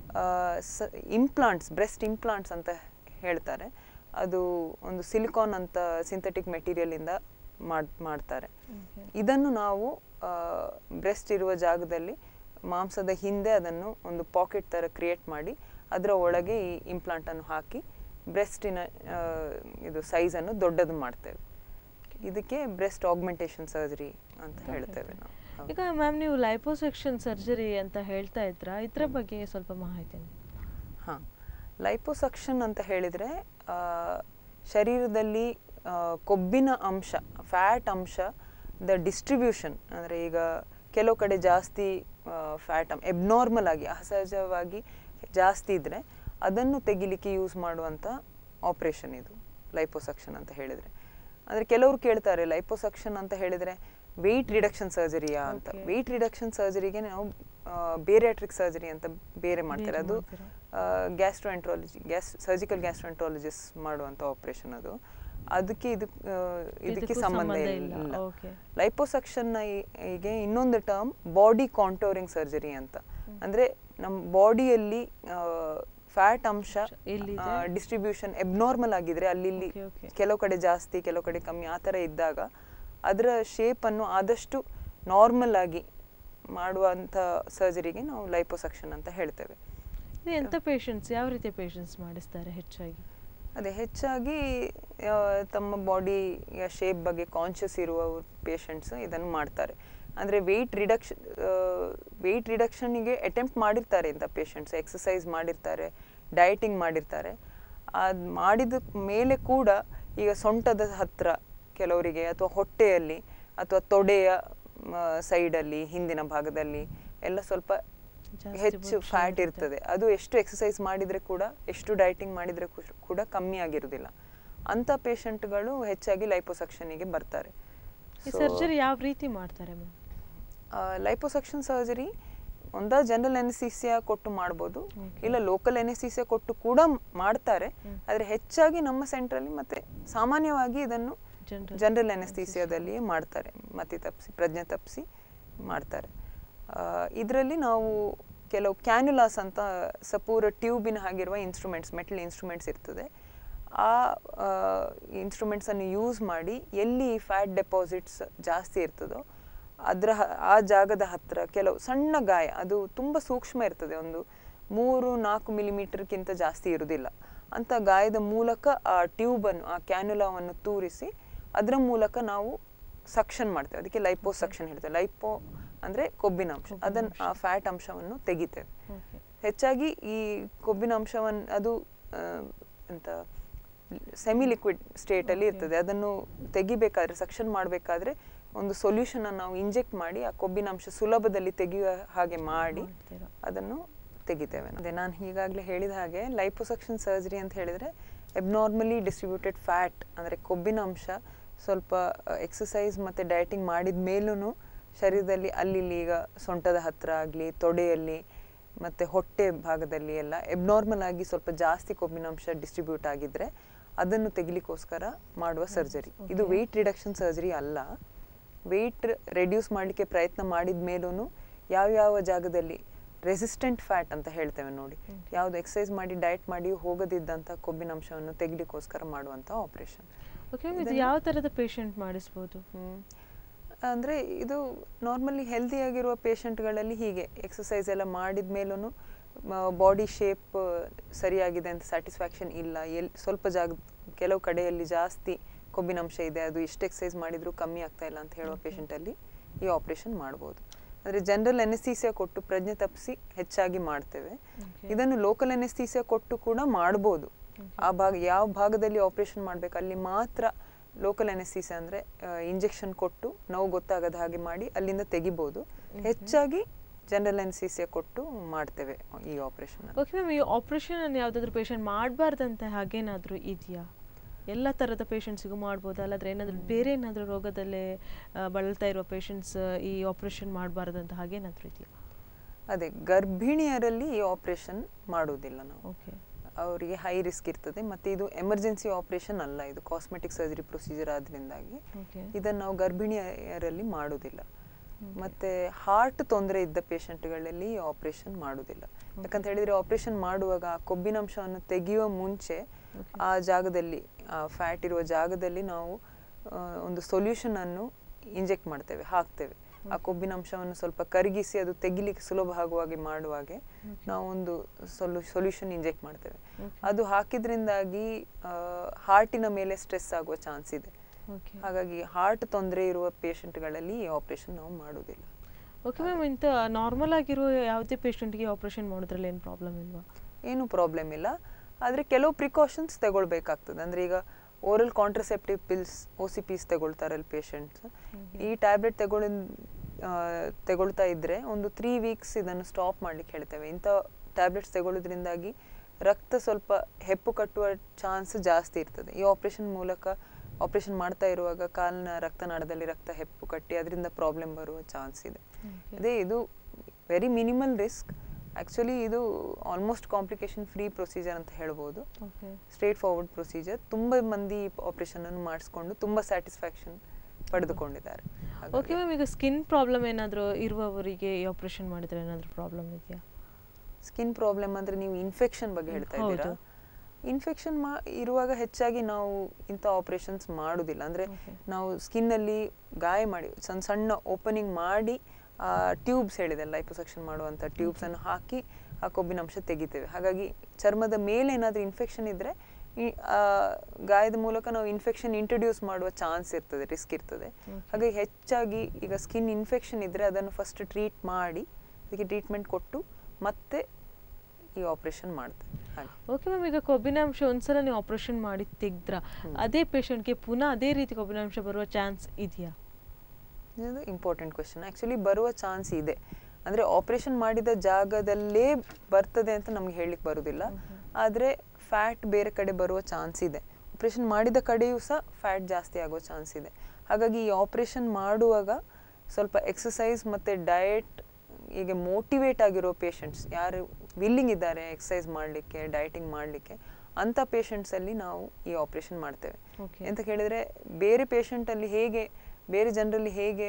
ಇಂಪ್ಲಾಂಟ್ಸ್ ಬ್ರೆಸ್ಟ್ ಇಂಪ್ಲಾಂಟ್ಸ್ ಅಂತ ಹೇಳ್ತಾರೆ ಅದು ಒಂದು ಸಿಲಿಕಾನ್ ಅಂತ ಸಿಂಥೆಟಿಕ್ ಮೆಟೀರಿಯಲಿಂದ ಮಾಡ್ ಮಾಡ್ತಾರೆ Okay. ಇದನ್ನು ನಾವು ಬ್ರೆಸ್ಟ್ ಇರುವ ಜಾಗದಲ್ಲಿ ಮಾಂಸದ ಹಿಂದೆ ಅದನ್ನು ಒಂದು ಪಾಕೆಟ್ ಥರ ಕ್ರಿಯೇಟ್ ಮಾಡಿ ಅದರ ಒಳಗೆ ಈ ಇಂಪ್ಲಾಂಟನ್ನು ಹಾಕಿ ಬ್ರೆಸ್ಟಿನ ಇದು ಸೈಜನ್ನು ದೊಡ್ಡದು ಮಾಡ್ತೇವೆ ಇದಕ್ಕೆ ಬ್ರೆಸ್ಟ್ ಆಗ್ಮೆಂಟೇಷನ್ ಸರ್ಜರಿ ಅಂತ ಹೇಳ್ತೇವೆ ನಾವು ಹೌದು. ಈಗ ಮ್ಯಾಮ್ ನೀವು ಲೈಪೋಸೆಕ್ಷನ್ ಸರ್ಜರಿ ಅಂತ ಹೇಳ್ತಾ ಇದ್ರ ಇದ್ರ ಬಗ್ಗೆ ಸ್ವಲ್ಪ ಮಾಹಿತಿ ಹಾಂ ಲೈಪೋಸಕ್ಷನ್ ಅಂತ ಹೇಳಿದರೆ ಶರೀರದಲ್ಲಿ ಆ, ಕೊಬ್ಬಿನ ಅಂಶ ಫ್ಯಾಟ್ ಅಂಶ ದ ಡಿಸ್ಟ್ರಿಬ್ಯೂಷನ್ ಅಂದರೆ ಈಗ ಕೆಲವು ಕಡೆ ಜಾಸ್ತಿ ಫ್ಯಾಟ್ ಎಬ್ನಾರ್ಮಲ್ ಆಗಿ ಅಸಹಜವಾಗಿ ಜಾಸ್ತಿ ಇದ್ದರೆ ಅದನ್ನು ತೆಗಿಲಿಕ್ಕೆ ಯೂಸ್ ಮಾಡುವಂಥ ಆಪ್ರೇಷನ್ ಇದು ಲೈಪೋಸಕ್ಷನ್ ಅಂತ ಹೇಳಿದರೆ ಅಂದರೆ ಕೆಲವರು ಕೇಳ್ತಾರೆ ಲೈಪೋಸಕ್ಷನ್ ಅಂತ ಹೇಳಿದರೆ ವೆಯ್ಟ್ ರಿಡಕ್ಷನ್ ಸರ್ಜರಿಯಾ ಅಂತ Okay. ವೆಯ್ಟ್ ರಿಡಕ್ಷನ್ ಸರ್ಜರಿಗೆ ನಾವು ಬೇರಿಯಾಟ್ರಿಕ್ ಸರ್ಜರಿ ಅಂತ ಬೇರೆ ಮಾಡ್ತಾರೆ ಬೇರೆ ಅದು ಮಾಡ್ತೀರಾ? ಗ್ಯಾಸ್ಟ್ರೋಎಂಟ್ರಾಲಜಿ ಗ್ಯಾಸ್ ಸರ್ಜಿಕಲ್ ಗ್ಯಾಸ್ಟ್ರೋಎಂಟ್ರಾಲಜಿಸ್ಟ್ ಮಾಡುವಂಥ ಆಪರೇಷನ್ ಅದು ಅದಕ್ಕೆ ಇದು ಆ, ಇದಕ್ಕೆ ಇದಕ್ಕೂ ಸಂಬಂಧ ಸಂಬಂಧ ಇಲ್ಲ ಇಲ್ಲ. Okay. ಲೈಪೋಸಕ್ಷನ್ನ ಹೀಗೆ ಇನ್ನೊಂದು ಟರ್ಮ್ ಬಾಡಿ ಕಾಂಟೋರಿಂಗ್ ಸರ್ಜರಿ ಅಂತ ಅಂದ್ರೆ ನಮ್ಮ ಬಾಡಿಯಲ್ಲಿ ಫ್ಯಾಟ್ ಅಂಶ ಎಲ್ಲಿದೆ? ಡಿಸ್ಟ್ರಿಬ್ಯೂಷನ್ ಎಬ್ನಾರ್ಮಲ್ ಆಗಿದ್ರೆ ಅಲ್ಲಿ ಇಲ್ಲಿ Okay, okay. ಕೆಲವು ಕಡೆ ಜಾಸ್ತಿ ಕೆಲವು ಕಡೆ ಕಮ್ಮಿ ಆ ಥರ ಇದ್ದಾಗ ಅದರ ಶೇಪನ್ನು ಆದಷ್ಟು ನಾರ್ಮಲ್ ಆಗಿ ಮಾಡುವಂಥ ಸರ್ಜರಿಗೆ ನಾವು ಲೈಪೋಸಕ್ಷನ್ ಅಂತ ಹೇಳ್ತೇವೆ ಇದು ಎಂತ ಪೇಷಂಟ್ಸ್ ಯಾವ ರೀತಿಯ ಪೇಷಂಟ್ಸ್ ಮಾಡಿಸ್ತಾರೆ ಹೆಚ್ಚಾಗಿ ಅದೇ ಹೆಚ್ಚಾಗಿ ಆ, ತಮ್ಮ ಬಾಡಿಯ ಶೇಪ್ ಬಗ್ಗೆ ಕಾನ್ಷಿಯಸ್ ಇರುವ ಪೇಷಂಟ್ಸ್ ಇದನ್ನು ಮಾಡ್ತಾರೆ ಅಂದರೆ ವೆಯ್ಟ್ ರಿಡಕ್ಷನ್ ವೆಯ್ಟ್ ರಿಡಕ್ಷನ್ನಿಗೆ ಅಟೆಂಪ್ಟ್ ಮಾಡಿರ್ತಾರೆ ಇಂಥ ಪೇಷಂಟ್ಸ್ ಎಕ್ಸಸೈಸ್ ಮಾಡಿರ್ತಾರೆ ಡಯಟಿಂಗ್ ಮಾಡಿರ್ತಾರೆ ಅದು ಮಾಡಿದ ಮೇಲೆ ಕೂಡ ಈಗ ಸೊಂಟದ ಹತ್ರ ಕೆಲವರಿಗೆ ಅಥವಾ ಹೊಟ್ಟೆಯಲ್ಲಿ ಅಥವಾ ತೊಡೆಯ ಸೈಡಲ್ಲಿ ಹಿಂದಿನ ಭಾಗದಲ್ಲಿ ಎಲ್ಲ ಸ್ವಲ್ಪ ಜಾಸ್ತಿ ಹೆಚ್ಚು ಬೊಜ್ಜು ಫ್ಯಾಟ್ ಇರುತ್ತೆ. ಇರ್ತದೆ ಅದು ಎಷ್ಟು ಎಕ್ಸಸೈಸ್ ಮಾಡಿದ್ರೆ ಕೂಡ ಎಷ್ಟು ಡಯಟಿಂಗ್ ಮಾಡಿದ್ರೆ ಕು- ಕೂಡ ಕಮ್ಮಿ ಆಗಿರುವುದಿಲ್ಲ ಅಂತ ಪೇಷಂಟ್ಗಳು ಹೆಚ್ಚಾಗಿ ಲೈಪೋಸಕ್ಷನಿಗೆ ಬರ್ತಾರೆ ಈ ಸರ್ಜರಿ ಯಾವ ರೀತಿ ಮಾಡ್ತಾರೆ ಮ್ಯಾಮ್ ಲೈಪೋಸಕ್ಷನ್ ಸರ್ಜರಿ ಒಂದ ಜನರಲ್ ಎನೆಸಿಸಿಯಾ ಕೊಟ್ಟು ಮಾಡ್ಬೋದು Okay. ಇಲ್ಲ ಲೋಕಲ್ ಎನೆಸಿಸಿಯಾ ಕೊಟ್ಟು ಕೂಡ ಮಾಡ್ತಾರೆ ಹ್ಮ್. ಆದರೆ ಹೆಚ್ಚಾಗಿ ನಮ್ಮ ಸೆಂಟ್ರಲ್ಲಿ ಮತ್ತೆ ಸಾಮಾನ್ಯವಾಗಿ ಇದನ್ನು General ಜನರಲ್ ಎನೆಸ್ಥೀಸಿಯಾದಲ್ಲಿ ಮಾಡ್ತಾರೆ ಮತಿ ತಪ್ಪಿಸಿ ಪ್ರಜ್ಞೆ ತಪ್ಪಿಸಿ ಮಾಡ್ತಾರೆ ಇದರಲ್ಲಿ ನಾವು ಕೆಲವು ಕ್ಯಾನ್ಯುಲಾಸ್ ಅಂತ ಸಪೂರ ಟ್ಯೂಬಿನ ಹಾಗಿರುವ ಇನ್ಸ್ಟ್ರೂಮೆಂಟ್ಸ್ ಮೆಟಲ್ ಇನ್ಸ್ಟ್ರೂಮೆಂಟ್ಸ್ ಇರ್ತದೆ ಆ ಇನ್ಸ್ಟ್ರೂಮೆಂಟ್ಸನ್ನು ಯೂಸ್ ಮಾಡಿ ಎಲ್ಲಿ ಫ್ಯಾಟ್ ಡೆಪಾಸಿಟ್ಸ್ ಜಾಸ್ತಿ ಇರ್ತದೋ ಅದರ ಹ- ಆ ಜಾಗದ ಹತ್ರ ಕೆಲವು ಸಣ್ಣ ಗಾಯ ಅದು ತುಂಬ ಸೂಕ್ಷ್ಮ ಇರ್ತದೆ ಒಂದು ಮೂರು ನಾಲ್ಕು ಮಿಲಿಮೀಟರ್ಗಿಂತ ಜಾಸ್ತಿ ಇರುವುದಿಲ್ಲ ಅಂತ ಗಾಯದ ಮೂಲಕ ಆ ಟ್ಯೂಬನ್ನು ಆ ಕ್ಯಾನ್ಯುಲಾವನ್ನು ತೂರಿಸಿ ಅದರ ಮೂಲಕ ನಾವು ಸಕ್ಷನ್ ಮಾಡ್ತೇವೆ ಅದಕ್ಕೆ ಲೈಪೋ ಸಕ್ಷನ್ ಹೇಳ್ತೇವೆ ಲೈಪೋ ಅಂದರೆ ಕೊಬ್ಬಿನ ಅಂಶ ಕೊಬ್ಬಿನ ಅದನ್ನು ಅಂಶ. ಆ ಫ್ಯಾಟ್ ಅಂಶವನ್ನು ತೆಗಿತೇವೆ ಓಕೆ ಹೆಚ್ಚಾಗಿ ಈ ಕೊಬ್ಬಿನ ಅಂಶವನ್ನು ಅದು ಆ, ಎಂತ ಸೆಮಿ ಲಿಕ್ವಿಡ್ ಸ್ಟೇಟಲ್ಲಿ Okay. ಇರ್ತದೆ ಅದನ್ನು ತೆಗಿಬೇಕಾದ್ರೆ ಸಕ್ಷನ್ ಮಾಡಬೇಕಾದ್ರೆ ಒಂದು ಸೊಲ್ಯೂಷನ್ ನಾವು ಇಂಜೆಕ್ಟ್ ಮಾಡಿ ಆ ಕೊಬ್ಬಿನ ಅಂಶ ಸುಲಭದಲ್ಲಿ ತೆಗೆಯುವ ಹಾಗೆ ಮಾಡಿ ಮಾಡ್ತೀರಾ ಅದನ್ನು ತೆಗಿತೇವೆ ಅದೇ ನಾನು ಈಗಾಗಲೇ ಹೇಳಿದ ಹಾಗೆ ಲೈಪೋಸಕ್ಷನ್ ಸರ್ಜರಿ ಅಂತ ಹೇಳಿದರೆ ಎಬ್ನಾರ್ಮಲಿ ಡಿಸ್ಟ್ರಿಬ್ಯೂಟೆಡ್ ಫ್ಯಾಟ್ ಅಂದರೆ ಕೊಬ್ಬಿನ ಅಂಶ ಸ್ವಲ್ಪ ಎಕ್ಸಸೈಸ್ ಮತ್ತು ಡಯಟಿಂಗ್ ಮಾಡಿದ ಮೇಲೂ ಶರೀರದಲ್ಲಿ ಅಲ್ಲಿ ಇಲ್ಲಿ ಈಗ ಸೊಂಟದ ಹತ್ರ ಆಗಲಿ ತೊಡೆಯಲ್ಲಿ ಮತ್ತು ಹೊಟ್ಟೆ ಭಾಗದಲ್ಲಿ ಎಲ್ಲ ಎಬ್ನಾರ್ಮಲ್ ಆಗಿ ಸ್ವಲ್ಪ ಜಾಸ್ತಿ ಕೊಬ್ಬಿನ ಅಂಶ ಡಿಸ್ಟ್ರಿಬ್ಯೂಟ್ ಆಗಿದ್ದರೆ ಅದನ್ನು ತೆಗಿಲಿಕ್ಕೋಸ್ಕರ ಮಾಡುವ ಸರ್ಜರಿ ಇದು Okay. ವೆಯ್ಟ್ ರಿಡಕ್ಷನ್ ಸರ್ಜರಿ ಅಲ್ಲ ವೆಯ್ಟ್ ರೆಡ್ಯೂಸ್ ಮಾಡಲಿಕ್ಕೆ ಪ್ರಯತ್ನ ಮಾಡಿದ ಮೇಲೂ ಯಾವ್ಯಾವ ಜಾಗದಲ್ಲಿ ರೆಸಿಸ್ಟೆಂಟ್ ಫ್ಯಾಟ್ ಅಂತ ಹೇಳ್ತೇವೆ ನೋಡಿ Okay. ಯಾವುದು ಎಕ್ಸಸೈಸ್ ಮಾಡಿ ಡಯಟ್ ಮಾಡಿ ಹೋಗದಿದ್ದಂಥ ಕೊಬ್ಬಿನ ಅಂಶವನ್ನು ತೆಗಿಲಿಕ್ಕೋಸ್ಕರ ಮಾಡುವಂಥ ಆಪರೇಷನ್ ಓಕೆ ಇದು ಇದನ್ನು- ಯಾವ ಥರದ ಪೇಷಂಟ್ ಮಾಡಿಸ್ಬೋದು ಅಂದರೆ ಇದು ನಾರ್ಮಲಿ ಹೆಲ್ದಿಯಾಗಿರುವ ಪೇಷಂಟ್ಗಳಲ್ಲಿ ಹೀಗೆ ಎಕ್ಸಸೈಸ್ ಎಲ್ಲ ಮಾಡಿದ ಮೇಲೂ ಬಾಡಿ ಶೇಪ್ ಸರಿಯಾಗಿದೆ ಅಂತ ಸ್ಯಾಟಿಸ್ಫ್ಯಾಕ್ಷನ್ ಇಲ್ಲ ಎಲ್ ಸ್ವಲ್ಪ ಜಾಗ ಕೆಲವು ಕಡೆಯಲ್ಲಿ ಜಾಸ್ತಿ ಕೊಬ್ಬಿನಂಶ ಇದೆ ಅದು ಎಷ್ಟು ಎಕ್ಸಸೈಸ್ ಮಾಡಿದರೂ ಕಮ್ಮಿ ಆಗ್ತಾ ಇಲ್ಲ ಅಂತ ಹೇಳುವ Okay. ಪೇಷಂಟಲ್ಲಿ ಈ ಆಪರೇಷನ್ ಮಾಡ್ಬೋದು ಅಂದರೆ ಜನರಲ್ ಎನೆಸ್ಥೀಸಿಯಾ ಕೊಟ್ಟು ಪ್ರಜ್ಞೆ ತಪ್ಪಿಸಿ ಹೆಚ್ಚಾಗಿ ಮಾಡ್ತೇವೆ Okay. ಇದನ್ನು ಲೋಕಲ್ ಎನೆಸ್ಥೀಸಿಯಾ ಕೊಟ್ಟು ಕೂಡ ಮಾಡ್ಬೋದು ಆ ಭಾಗ ಯಾವ ಭಾಗದಲ್ಲಿ ಆಪರೇಷನ್ ಮಾಡಬೇಕು ಅಲ್ಲಿ ಮಾತ್ರ ಲೋಕಲ್ ಎನೆಸ್ಥೀಸಿಯಾ ಅಂದರೆ ಇಂಜೆಕ್ಷನ್ ಕೊಟ್ಟು ನೋವು ಗೊತ್ತಾಗದ ಹಾಗೆ ಮಾಡಿ ಅಲ್ಲಿಂದ ತೆಗಿಬೋದು ಹೆಚ್ಚಾಗಿ ಜನರಲ್ ಎನೆಸ್ಥೀಸಿಯಾ ಕೊಟ್ಟು ಮಾಡ್ತೇವೆ ಈ ಆಪರೇಷನ್ ಓಕೆ ಮ್ಯಾಮ್ ಈ ಆಪರೇಷನ್ ಅನ್ನು ಯಾವುದಾದ್ರೂ ಪೇಷಂಟ್ ಮಾಡಬಾರ್ದಂತ ಹಾಗೇನಾದರೂ ಇದೆಯಾ ಎಲ್ಲ ಥರದ ಪೇಷಂಟ್ಸಿಗೂ ಮಾಡ್ಬೋದು ಅಲ್ಲಾದ್ರೆ ಏನಾದರೂ ಬೇರೆ ಏನಾದರೂ ರೋಗದಲ್ಲೇ ಆ, ಬಳಲ್ತಾ ಇರುವ ಪೇಷಂಟ್ಸ್ ಈ ಆಪರೇಷನ್ ಮಾಡಬಾರ್ದಂತ ಹಾಗೇನಾದರೂ ಇದೆಯಾ ಅದೇ ಗರ್ಭಿಣಿಯರಲ್ಲಿ ಈ ಆಪರೇಷನ್ ಮಾಡುವುದಿಲ್ಲ ನಾವು ಓಕೆ ಅವರಿಗೆ ಹೈ ರಿಸ್ಕ್ ಇರ್ತದೆ ಮತ್ತು ಇದು ಎಮರ್ಜೆನ್ಸಿ ಆಪರೇಷನ್ ಅಲ್ಲ ಇದು ಕಾಸ್ಮೆಟಿಕ್ ಸರ್ಜರಿ ಪ್ರೊಸೀಜರ್ ಆದ್ರಿಂದಾಗಿ ಓಕೆ ಇದನ್ನು ನಾವು ಗರ್ಭಿಣಿಯರಲ್ಲಿ ಮಾಡುವುದಿಲ್ಲ ಮತ್ತೆ ಹಾರ್ಟ್ ತೊಂದರೆ ಇದ್ದ ಪೇಷಂಟ್ಗಳಲ್ಲಿ ಆಪರೇಷನ್ ಮಾಡುವುದಿಲ್ಲ ಯಾಕಂತ ಹೇಳಿದ್ರೆ ಆಪರೇಷನ್ ಮಾಡುವಾಗ ಆ ಕೊಬ್ಬಿನಂಶವನ್ನು ತೆಗೆಯುವ ಮುಂಚೆ Okay. ಆ ಜಾಗದಲ್ಲಿ ಫ್ಯಾಟ್ ಇರುವ ಜಾಗದಲ್ಲಿ ನಾವು ಆ, ಒಂದು ಸೊಲ್ಯೂಷನ್ ಅನ್ನು ಇಂಜೆಕ್ಟ್ ಮಾಡ್ತೇವೆ ಹಾಕ್ತೇವೆ ಆ ಕೊಬ್ಬಿನಂಶವನ್ನು ಸ್ವಲ್ಪ ಕರಗಿಸಿ ಅದು ತೆಗಿಲಿಕ್ಕೆ ಸುಲಭ ಆಗುವಾಗೆ ಮಾಡುವಾಗೆ ನಾವು ಒಂದು ಸೊಲ್ಯೂ ಸೊಲ್ಯೂಷನ್ ಇಂಜೆಕ್ಟ್ ಮಾಡ್ತೇವೆ Okay. ಅದು ಹಾಕಿದ್ರಿಂದಾಗಿ ಹಾರ್ಟಿನ ಮೇಲೆ ಸ್ಟ್ರೆಸ್ ಆಗುವ ಚಾನ್ಸ್ ಇದೆ ಓಕೆ ಹಾಗಾಗಿ ಹಾರ್ಟ್ ತೊಂದರೆ ಇರುವ ಪೇಷಂಟ್ಗಳಲ್ಲಿ ಈ ಆಪರೇಷನ್ ನಾವು ಮಾಡುವುದಿಲ್ಲ ಓಕೆ ಮ್ಯಾಮ್ ಇಂಥ ನಾರ್ಮಲ್ ಆಗಿರೋ ಯಾವುದೇ ಪೇಷಂಟ್ಗೆ ಆಪರೇಷನ್ ಮಾಡೋದ್ರಲ್ಲಿ ಏನು ಪ್ರಾಬ್ಲಮ್ ಇಲ್ವಾ ಏನು ಪ್ರಾಬ್ಲಮ್ ಇಲ್ಲ ಆದರೆ ಕೆಲವು ಪ್ರಿಕಾಷನ್ಸ್ ತಗೊಳ್ಬೇಕಾಗ್ತದೆ ಅಂದರೆ ಈಗ oral contraceptive pills O C Ps ತಗೊಳ್ತಾರಲ್ಲ ಪೇಷಂಟ್ಸ್ ಈ ಟ್ಯಾಬ್ಲೆಟ್ ತಗೊಳ್ಳಿ ತಗೊಳ್ತಾ ಇದ್ರೆ ಒಂದು ತ್ರೀ ವೀಕ್ಸ್ ಇದನ್ನು ಸ್ಟಾಪ್ ಮಾಡ್ಲಿಕ್ಕೆ ಹೇಳ್ತೇವೆ ಇಂಥ ಟ್ಯಾಬ್ಲೆಟ್ಸ್ ತಗೊಳ್ಳೋದ್ರಿಂದಾಗಿ ರಕ್ತ ಸ್ವಲ್ಪ ಹೆಪ್ಪು ಕಟ್ಟುವ ಚಾನ್ಸ್ ಜಾಸ್ತಿ ಇರ್ತದೆ ಈ ಆಪರೇಷನ್ ಮೂಲಕ ಆಪರೇಷನ್ ಮಾಡ್ತಾ ಇರುವಾಗ ಕಾಲಿನ ರಕ್ತನಾಳದಲ್ಲಿ ರಕ್ತ ಹೆಪ್ಪು ಕಟ್ಟಿ ಅದರಿಂದ ಪ್ರಾಬ್ಲಮ್ ಬರುವ ಚಾನ್ಸ್ ಇದೆ ಅದೇ ಇದು ವೆರಿ ಮಿನಿಮಲ್ ರಿಸ್ಕ್ ಆ್ಯಕ್ಚುಲಿ ಇದು ಆಲ್ಮೋಸ್ಟ್ ಕಾಂಪ್ಲಿಕೇಶನ್ ಫ್ರೀ ಪ್ರೊಸೀಜರ್ ಅಂತ ಹೇಳ್ಬೋದು ಓಕೆ ಸ್ಟ್ರೇಟ್ ಫಾರ್ವರ್ಡ್ ಪ್ರೊಸೀಜರ್ ತುಂಬ ಮಂದಿ ಆಪರೇಷನ್ ಅನ್ನು ಮಾಡಿಸ್ಕೊಂಡು ತುಂಬ ಸ್ಯಾಟಿಸ್ಫ್ಯಾಕ್ಷನ್ ಪಡೆದುಕೊಂಡಿದ್ದಾರೆ ಹಾಗಾಗಿ ಓಕೆ ಮ್ಯಾಮ್ ಈಗ ಸ್ಕಿನ್ ಪ್ರಾಬ್ಲಮ್ ಏನಾದರೂ ಇರುವವರಿಗೆ ಈ ಆಪರೇಷನ್ ಮಾಡಿದ್ರೆ ಏನಾದರೂ ಪ್ರಾಬ್ಲಮ್ ಇದೆಯಾ ಸ್ಕಿನ್ ಪ್ರಾಬ್ಲಮ್ ಅಂದ್ರೆ ನೀವು ಇನ್ಫೆಕ್ಷನ್ ಬಗ್ಗೆ ಹೇಳ್ತಾ ಇದ್ದೀರಾ ಹೌದು. ಇನ್ಫೆಕ್ಷನ್ ಮಾ ಇರುವಾಗ ಹೆಚ್ಚಾಗಿ ನಾವು ಇಂಥ ಆಪರೇಷನ್ಸ್ ಮಾಡುದಿಲ್ಲ ಅಂದ್ರೆ Okay. ನಾವು ಸ್ಕಿನ್ ಅಲ್ಲಿ ಗಾಯ ಮಾಡಿ ಸಣ್ಣ ಸಣ್ಣ ಓಪನಿಂಗ್ ಮಾಡಿ ಆ ಟ್ಯೂಬ್ಸ್ ಹೇಳಿದೆ ಲೈಪೋಸೆಕ್ಷನ್ ಮಾಡುವಂಥ ಟ್ಯೂಬ್ಸ್ ಅನ್ನು ಹಾಕಿ ಆ ಕೊಬ್ಬಿನಂಶ ತೆಗಿತೇವೆ ಹಾಗಾಗಿ ಚರ್ಮದ ಮೇಲೆ ಏನಾದರೂ ಇನ್ಫೆಕ್ಷನ್ ಇದ್ರೆ ಈ ಆ ಗಾಯದ ಮೂಲಕ ನಾವು ಇನ್ಫೆಕ್ಷನ್ ಇಂಟ್ರೊಡ್ಯೂಸ್ ಮಾಡುವ ಚಾನ್ಸ್ ಇರ್ತದೆ ರಿಸ್ಕ್ ಇರ್ತದೆ ಹಾಗಾಗಿ ಹೆಚ್ಚಾಗಿ ಈಗ ಸ್ಕಿನ್ ಇನ್ಫೆಕ್ಷನ್ ಇದ್ರೆ ಅದನ್ನು ಫಸ್ಟ್ ಟ್ರೀಟ್ ಮಾಡಿ ಅದಕ್ಕೆ ಟ್ರೀಟ್ಮೆಂಟ್ ಕೊಟ್ಟು ಮತ್ತೆ ಈ ಆಪರೇಷನ್ ಮಾಡ್ತೇವೆ ಹಾಗೆ ಓಕೆ ಮ್ಯಾಮ್ ಈಗ ಕೊಬ್ಬಿನಾಂಶ ಒಂದ್ಸಲ ನೀವು ಆಪರೇಷನ್ ಮಾಡಿ ತೆಗ್ದ್ರ ಅದೇ ಪೇಷಂಟ್ಗೆ ಪುನಃ ಅದೇ ರೀತಿ ಕೊಬ್ಬಿನಾಂಶ ಬರುವ ಚಾನ್ಸ್ ಇದೆಯಾ ಇದು ಇಂಪಾರ್ಟೆಂಟ್ ಕ್ವೆಶನ್ ಆ್ಯಕ್ಚುಲಿ ಬರುವ ಚಾನ್ಸ್ ಇದೆ ಅಂದರೆ ಆಪರೇಷನ್ ಮಾಡಿದ ಜಾಗದಲ್ಲೇ ಬರ್ತದೆ ಅಂತ ನಮ್ಗೆ ಹೇಳಲಿಕ್ಕೆ ಬರೋದಿಲ್ಲ ಆದರೆ ಫ್ಯಾಟ್ ಬೇರೆ ಕಡೆ ಬರುವ ಚಾನ್ಸ್ ಇದೆ ಆಪರೇಷನ್ ಮಾಡಿದ ಕಡೆಯೂ ಸಹ ಫ್ಯಾಟ್ ಜಾಸ್ತಿ ಆಗೋ ಚಾನ್ಸ್ ಇದೆ ಹಾಗಾಗಿ ಈ ಆಪರೇಷನ್ ಮಾಡುವಾಗ ಸ್ವಲ್ಪ ಎಕ್ಸಸೈಸ್ ಮತ್ತು ಡಯಟ್ ಈಗ ಮೋಟಿವೇಟ್ ಆಗಿರೋ ಪೇಷಂಟ್ಸ್ ಯಾರು ವಿಲ್ಲಿಂಗ್ ಇದ್ದಾರೆ ಎಕ್ಸಸೈಸ್ ಮಾಡಲಿಕ್ಕೆ ಡಯಟಿಂಗ್ ಮಾಡಲಿಕ್ಕೆ ಅಂಥ ಪೇಷಂಟ್ಸಲ್ಲಿ ನಾವು ಈ ಆಪರೇಷನ್ ಮಾಡ್ತೇವೆ Okay. ಎಂತ ಕೇಳಿದ್ರೆ ಬೇರೆ ಪೇಷಂಟಲ್ಲಿ ಹೇಗೆ ಬೇರೆ ಜನರಲ್ಲಿ ಹೇಗೆ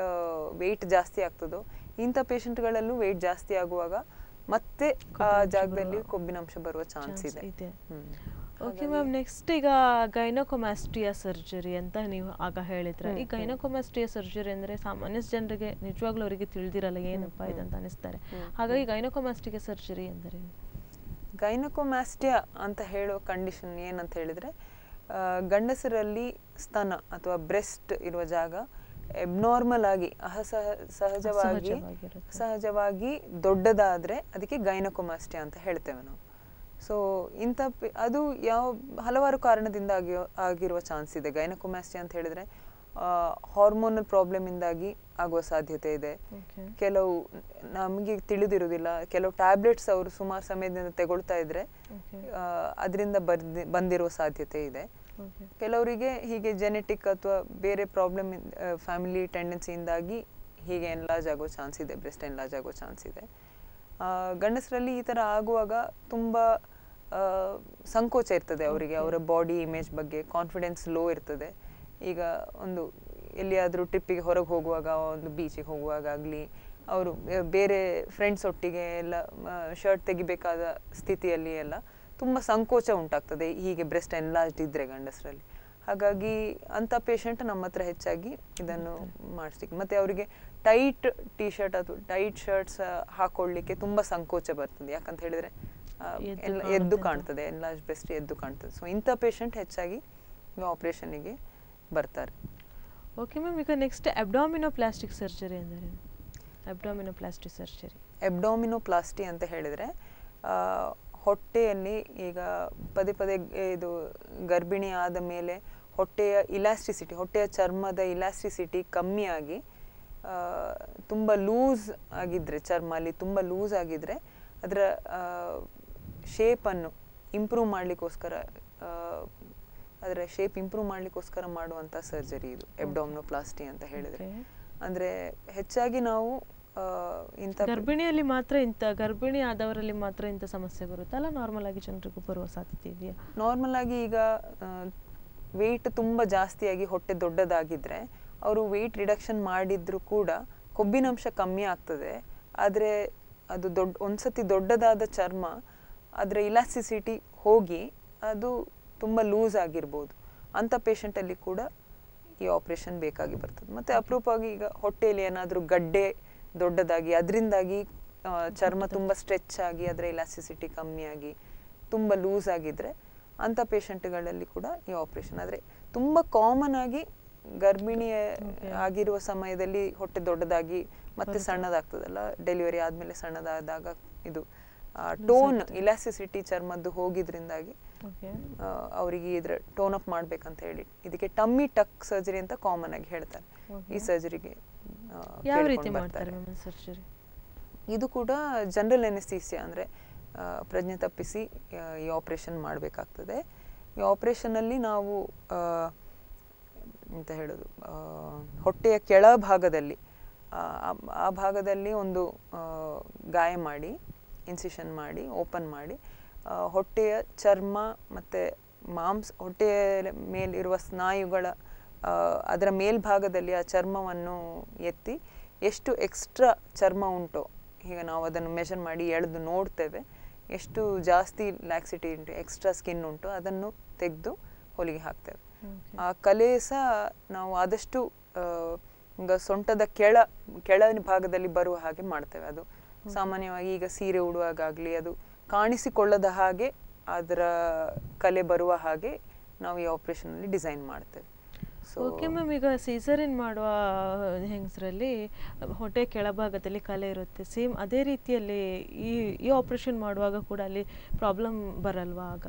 ವೆಯ್ಟ್ ಜಾಸ್ತಿ ಆಗ್ತದೋ ಇಂಥ ಪೇಷಂಟ್ಗಳಲ್ಲೂ ವೆಯ್ಟ್ ಜಾಸ್ತಿ ಆಗುವಾಗ ಮತ್ತೆ ಆ ಕೊಬ್ಬಿನಾಂಶ ಜಾಗದಲ್ಲಿ ಬರುವ ಕೊಬ್ಬಿನಾಂಶ ಬರುವ ಚಾನ್ಸ್ ಚಾನ್ಸ್ ಇದೆ ಇದೆ ಹ್ಮ್. ಓಕೆ ಮ್ಯಾಮ್ ನೆಕ್ಸ್ಟ್ ಈಗ ಗೈನೋಕೊಮ್ಯಾಸ್ಟಿಯಾ ಸರ್ಜರಿ ಅಂತ ನೀವು ಆಗ ಹೇಳಿದ್ರೆ ಈ ಗೈನೋಕೊಮ್ಯಾಸ್ಟಿಯಾ ಸರ್ಜರಿ ಅಂದ್ರೆ ಸಾಮಾನ್ಯ ಜನರಿಗೆ ನಿಜವಾಗ್ಲೂ ಅವರಿಗೆ ತಿಳಿದಿರಲ್ಲ ಏನಪ್ಪ ಇದಂತ ಅನಿಸ್ತಾರೆ ಹಾಗಾಗಿ ಗೈನೋಕೊಮ್ಯಾಸ್ಟಿಯಾ ಸರ್ಜರಿ ಎಂದರೆ ಗೈನಕೋಮ್ಯಾಸ್ಟಿಯಾ ಅಂತ ಹೇಳೋ ಕಂಡೀಷನ್ ಏನಂತ ಹೇಳಿದ್ರೆ ಆ, ಗಂಡಸರಲ್ಲಿ ಸ್ತನ ಅಥವಾ ಬ್ರೆಸ್ಟ್ ಇರುವ ಜಾಗ ಎಬ್ನಾರ್ಮಲ್ ಆಗಿ ಅಸಹ ಸಹಜವಾಗಿ ಅಸಹಜವಾಗಿರುತ್ತೆ. ಸಹಜವಾಗಿ ದೊಡ್ಡದಾದ್ರೆ ಅದಕ್ಕೆ ಗೈನಕೋಮಾಸ್ಟಿಯಾ ಅಂತ ಹೇಳ್ತೇವೆ ನಾವು ಸೊ ಇಂಥ ಪೆ- ಅದು ಯಾವ ಹಲವಾರು ಕಾರಣದಿಂದ ಆಗಿರೋ ಆಗಿರುವ ಚಾನ್ಸ್ ಇದೆ ಗೈನಕೋಮ್ಯಾಸ್ಟಿಯಾ ಅಂತ ಹೇಳಿದ್ರೆ ಹಾರ್ಮೋನಲ್ ಪ್ರಾಬ್ಲಮಿಂದಾಗಿ ಆಗುವ ಸಾಧ್ಯತೆ ಇದೆ ಓಕೆ ಕೆಲವು ನಮಗೆ ತಿಳಿದಿರುವುದಿಲ್ಲ ಕೆಲವು ಟ್ಯಾಬ್ಲೆಟ್ಸ್ ಅವರು ಸುಮಾರು ಸಮಯದಿಂದ ತಗೊಳ್ತಾ ಇದ್ರೆ ಓಕೆ ಅದರಿಂದ ಬರ್ದಿ ಬಂದಿರುವ ಸಾಧ್ಯತೆ ಇದೆ ಓಕೆ ಕೆಲವರಿಗೆ ಹೀಗೆ ಜೆನೆಟಿಕ್ ಅಥವಾ ಬೇರೆ ಪ್ರಾಬ್ಲಮ್ ಫ್ಯಾಮಿಲಿ ಟೆಂಡೆನ್ಸಿಯಿಂದಾಗಿ ಹೀಗೆ ಎನ್ಲಾಜ್ ಆಗೋ ಚಾನ್ಸ್ ಇದೆ ಬ್ರೆಸ್ಟ್ ಎನ್ಲಾಜ್ ಆಗೋ ಚಾನ್ಸ್ ಇದೆ ಆ, ಗಂಡಸರಲ್ಲಿ ಈ ಥರ ಆಗುವಾಗ ತುಂಬ ಆ, ಸಂಕೋಚ ಇರ್ತದೆ ಅವರಿಗೆ ಅವರ ಬಾಡಿ ಇಮೇಜ್ ಬಗ್ಗೆ ಕಾನ್ಫಿಡೆನ್ಸ್ ಲೋ ಇರ್ತದೆ ಈಗ ಒಂದು ಎಲ್ಲಿಯಾದರೂ ಟ್ರಿಪ್ಪಿಗೆ ಹೊರಗೆ ಹೋಗುವಾಗ ಒಂದು ಬೀಚಿಗೆ ಹೋಗುವಾಗ ಆಗಲಿ ಅವರು ಬೇರೆ ಫ್ರೆಂಡ್ಸ್ ಒಟ್ಟಿಗೆ ಎಲ್ಲ ಶರ್ಟ್ ತೆಗಿಬೇಕಾದ ಸ್ಥಿತಿಯಲ್ಲಿ ಎಲ್ಲ ತುಂಬ ಸಂಕೋಚ ಉಂಟಾಗ್ತದೆ ಹೀಗೆ ಬ್ರೆಸ್ಟ್ ಎನ್ಲಾರ್ಜ್ ಇದ್ರೆ ಗಂಡಸರಲ್ಲಿ ಹಾಗಾಗಿ ಅಂಥ ಪೇಷಂಟ್ ನಮ್ಮ ಹತ್ರ ಹೆಚ್ಚಾಗಿ ಇದನ್ನು ಮಾಡಿಸ್ಲಿಕ್ಕೆ ಮತ್ತೆ ಅವರಿಗೆ ಟೈಟ್ ಟಿ ಶರ್ಟ್ ಅಥವಾ ಟೈಟ್ ಶರ್ಟ್ಸ್ ಹಾಕೊಳ್ಳಿಕ್ಕೆ ತುಂಬ ಸಂಕೋಚ ಬರ್ತದೆ ಯಾಕಂತ ಹೇಳಿದ್ರೆ ಆ, ಎದ್ದು ಎಲ್ಲ ಎದ್ದು ಕಾಣುತ್ತೆ ಅಂತ. ಕಾಣ್ತದೆ ಎನ್ಲಾರ್ಜ್ ಬ್ರೆಸ್ಟ್ ಎದ್ದು ಕಾಣ್ತದೆ ಸೊ ಇಂಥ ಪೇಷಂಟ್ ಹೆಚ್ಚಾಗಿ ಆಪರೇಷನ್ನಿಗೆ ಬರ್ತಾರೆ ಓಕೆ ಮ್ಯಾಮ್ ಈಗ ನೆಕ್ಸ್ಟ್ ಅಬ್ಡಾಮಿನೋಪ್ಲಾಸ್ಟಿಕ್ ಸರ್ಜರಿ ಎಂದರೆ ಅಬ್ಡಾಮಿನೋಪ್ಲಾಸ್ಟಿಕ್ ಸರ್ಜರಿ ಎಬ್ಡಾಮಿನೋಪ್ಲಾಸ್ಟಿ ಅಂತ ಹೇಳಿದರೆ ಆ, ಹೊಟ್ಟೆಯಲ್ಲಿ ಈಗ ಪದೇ ಪದೇ ಇದು ಗರ್ಭಿಣಿ ಆದ ಮೇಲೆ ಹೊಟ್ಟೆಯ ಇಲಾಸ್ಟಿಸಿಟಿ ಹೊಟ್ಟೆಯ ಚರ್ಮದ ಇಲಾಸ್ಟಿಸಿಟಿ ಕಮ್ಮಿಯಾಗಿ ಆ, ತುಂಬ ಲೂಸ್ ಆಗಿದ್ರೆ ಚರ್ಮ ಅಲ್ಲಿ ತುಂಬ ಲೂಸ್ ಆಗಿದ್ರೆ ಅದರ ಶೇಪನ್ನು ಇಂಪ್ರೂವ್ ಮಾಡಲಿಕ್ಕೋಸ್ಕರ ಅದರ ಶೇಪ್ ಇಂಪ್ರೂವ್ ಮಾಡಲಿಕ್ಕೋಸ್ಕರ ಮಾಡುವಂಥ ಸರ್ಜರಿ ಇದು ಎಬ್ಡಾಮಿನೋಪ್ಲಾಸ್ಟಿ ಅಂತ ಹೇಳಿದರೆ Okay. ಅಂದರೆ ಹೆಚ್ಚಾಗಿ ನಾವು ಆ, ಇಂಥ ಗರ್ಭಿಣಿಯಲ್ಲಿ ಮಾತ್ರ ಇಂಥ ಗರ್ಭಿಣಿ ಆದವರಲ್ಲಿ ಮಾತ್ರ ಇಂಥ ಸಮಸ್ಯೆ ಬರುತ್ತಲ್ಲ ನಾರ್ಮಲ್ ಆಗಿ ಜನರಿಗೂ ಬರುವ ಸಾಧ್ಯತೆ ಇದೆಯಾ ನಾರ್ಮಲ್ ಆಗಿ ಈಗ ವೆಯ್ಟ್ ತುಂಬ ಜಾಸ್ತಿಯಾಗಿ ಹೊಟ್ಟೆ ದೊಡ್ಡದಾಗಿದ್ರೆ ಅವರು ವೆಯ್ಟ್ ರಿಡಕ್ಷನ್ ಮಾಡಿದ್ರು ಕೂಡ ಕೊಬ್ಬಿನಂಶ ಕಮ್ಮಿ ಆಗ್ತದೆ ಆದರೆ ಅದು ದೊಡ್ಡ ಒಂದ್ಸತಿ ದೊಡ್ಡದಾದ ಚರ್ಮ ಅದರ ಇಲಾಸ್ಟಿಸಿಟಿ ಹೋಗಿ ಅದು ತುಂಬ ಲೂಸ್ ಆಗಿರ್ಬೋದು ಅಂಥ ಪೇಷಂಟಲ್ಲಿ ಕೂಡ ಈ ಆಪರೇಷನ್ ಬೇಕಾಗಿ ಬರ್ತದೆ ಮತ್ತು ಅಪರೂಪವಾಗಿ ಈಗ ಹೊಟ್ಟೆಯಲ್ಲಿ ಏನಾದರೂ ಗಡ್ಡೆ ದೊಡ್ಡದಾಗಿ ಅದರಿಂದಾಗಿ ಚರ್ಮ ತುಂಬ ಸ್ಟ್ರೆಚ್ ಆಗಿ ಅದರ ಇಲಾಸ್ಟಿಸಿಟಿ ಕಮ್ಮಿಯಾಗಿ ತುಂಬ ಲೂಸ್ ಆಗಿದ್ರೆ ಅಂಥ ಪೇಷಂಟ್ಗಳಲ್ಲಿ ಕೂಡ ಈ ಆಪರೇಷನ್ ಆದರೆ ತುಂಬ ಕಾಮನ್ ಆಗಿ ಗರ್ಭಿಣಿ ಆಗಿರುವ ಸಮಯದಲ್ಲಿ ಹೊಟ್ಟೆ ದೊಡ್ಡದಾಗಿ ಮತ್ತೆ ಸಣ್ಣದಾಗ್ತದಲ್ಲ ಡೆಲಿವರಿ ಆದಮೇಲೆ ಸಣ್ಣದಾದಾಗ ಇದು ಟೋನ್ ಇಲಾಸ್ಟಿಸಿಟಿ ಚರ್ಮದ್ದು ಹೋಗಿದ್ರಿಂದಾಗಿ ಓಕೆ ಆ, ಅವರಿಗೆ ಇದ್ರ ಟೋನ್ ಅಪ್ ಮಾಡ್ಬೇಕಂತ ಹೇಳಿ ಇದಕ್ಕೆ ಟಮ್ಮಿ ಟಕ್ ಸರ್ಜರಿ ಅಂತ ಕಾಮನ್ ಆಗಿ ಹೇಳ್ತಾರೆ ಈ ಸರ್ಜರಿಗೆ ಯಾವ ರೀತಿ ಮಾಡ್ತಾರೆ ಮ್ಯಾಮ್ ಸರ್ಜರಿ ಇದು ಕೂಡ ಜನರಲ್ ಎನೆಸ್ಥೀಸಿಯಾ ಅಂದರೆ ಪ್ರಜ್ಞೆ ತಪ್ಪಿಸಿ ಆ, ಈ ಆಪರೇಷನ್ ಮಾಡಬೇಕಾಗ್ತದೆ ಈ ಆಪರೇಷನಲ್ಲಿ ನಾವು ಆ, ಎಂತ ಹೇಳೋದು ಆ, ಹೊಟ್ಟೆಯ ಕೆಳಭಾಗದಲ್ಲಿ ಆ, ಆ- ಆ ಭಾಗದಲ್ಲಿ ಒಂದು ಆ, ಗಾಯ ಮಾಡಿ ಇನ್ಸಿಷನ್ ಮಾಡಿ ಓಪನ್ ಮಾಡಿ ಆ, ಹೊಟ್ಟೆಯ ಚರ್ಮ ಮತ್ತು ಮಾಂಸ ಹೊಟ್ಟೆಯ ಮೇಲಿರುವ ಸ್ನಾಯುಗಳ ಆ, ಅದರ ಮೇಲ್ಭಾಗದಲ್ಲಿ ಆ ಚರ್ಮವನ್ನು ಎತ್ತಿ ಎಷ್ಟು ಎಕ್ಸ್ಟ್ರಾ ಚರ್ಮ ಉಂಟೋ ಈಗ ನಾವು ಅದನ್ನು ಮೆಷರ್ ಮಾಡಿ ಎಳೆದು ನೋಡ್ತೇವೆ ಎಷ್ಟು ಜಾಸ್ತಿ ಲ್ಯಾಕ್ಸಿಟಿ ಉಂಟು ಎಕ್ಸ್ಟ್ರಾ ಸ್ಕಿನ್ ಉಂಟು ಅದನ್ನು ತೆಗೆದು ಹೊಲಿಗೆ ಹಾಕ್ತೇವೆ ಆ ಕಲೆ ಸಹ ನಾವು ಆದಷ್ಟು ಆ, ಈಗ ಸೊಂಟದ ಕೆಳ ಕೆಳ ಭಾಗದಲ್ಲಿ ಬರುವ ಹಾಗೆ ಮಾಡ್ತೇವೆ ಅದು ಸಾಮಾನ್ಯವಾಗಿ ಈಗ ಸೀರೆ ಉಡುವಾಗಲಿ ಅದು ಕಾಣಿಸಿಕೊಳ್ಳದ ಹಾಗೆ ಅದರ ಕಲೆ ಬರುವ ಹಾಗೆ ನಾವು ಈ ಆಪರೇಷನಲ್ಲಿ ಡಿಸೈನ್ ಮಾಡ್ತೇವೆ ಸೊ ಓಕೆ ಮ್ಯಾಮ್ ಈಗ ಸೀಸರಿನ್ ಮಾಡುವ ಹೆಂಗಸರಲ್ಲಿ ಹೊಟ್ಟೆ ಕೆಳಭಾಗದಲ್ಲಿ ಕಲೆ ಇರುತ್ತೆ ಸೇಮ್ ಅದೇ ರೀತಿಯಲ್ಲಿ ಈ ಈ ಆಪರೇಷನ್ ಮಾಡುವಾಗ ಕೂಡ ಅಲ್ಲಿ ಪ್ರಾಬ್ಲಮ್ ಬರಲ್ವಾ ಆಗ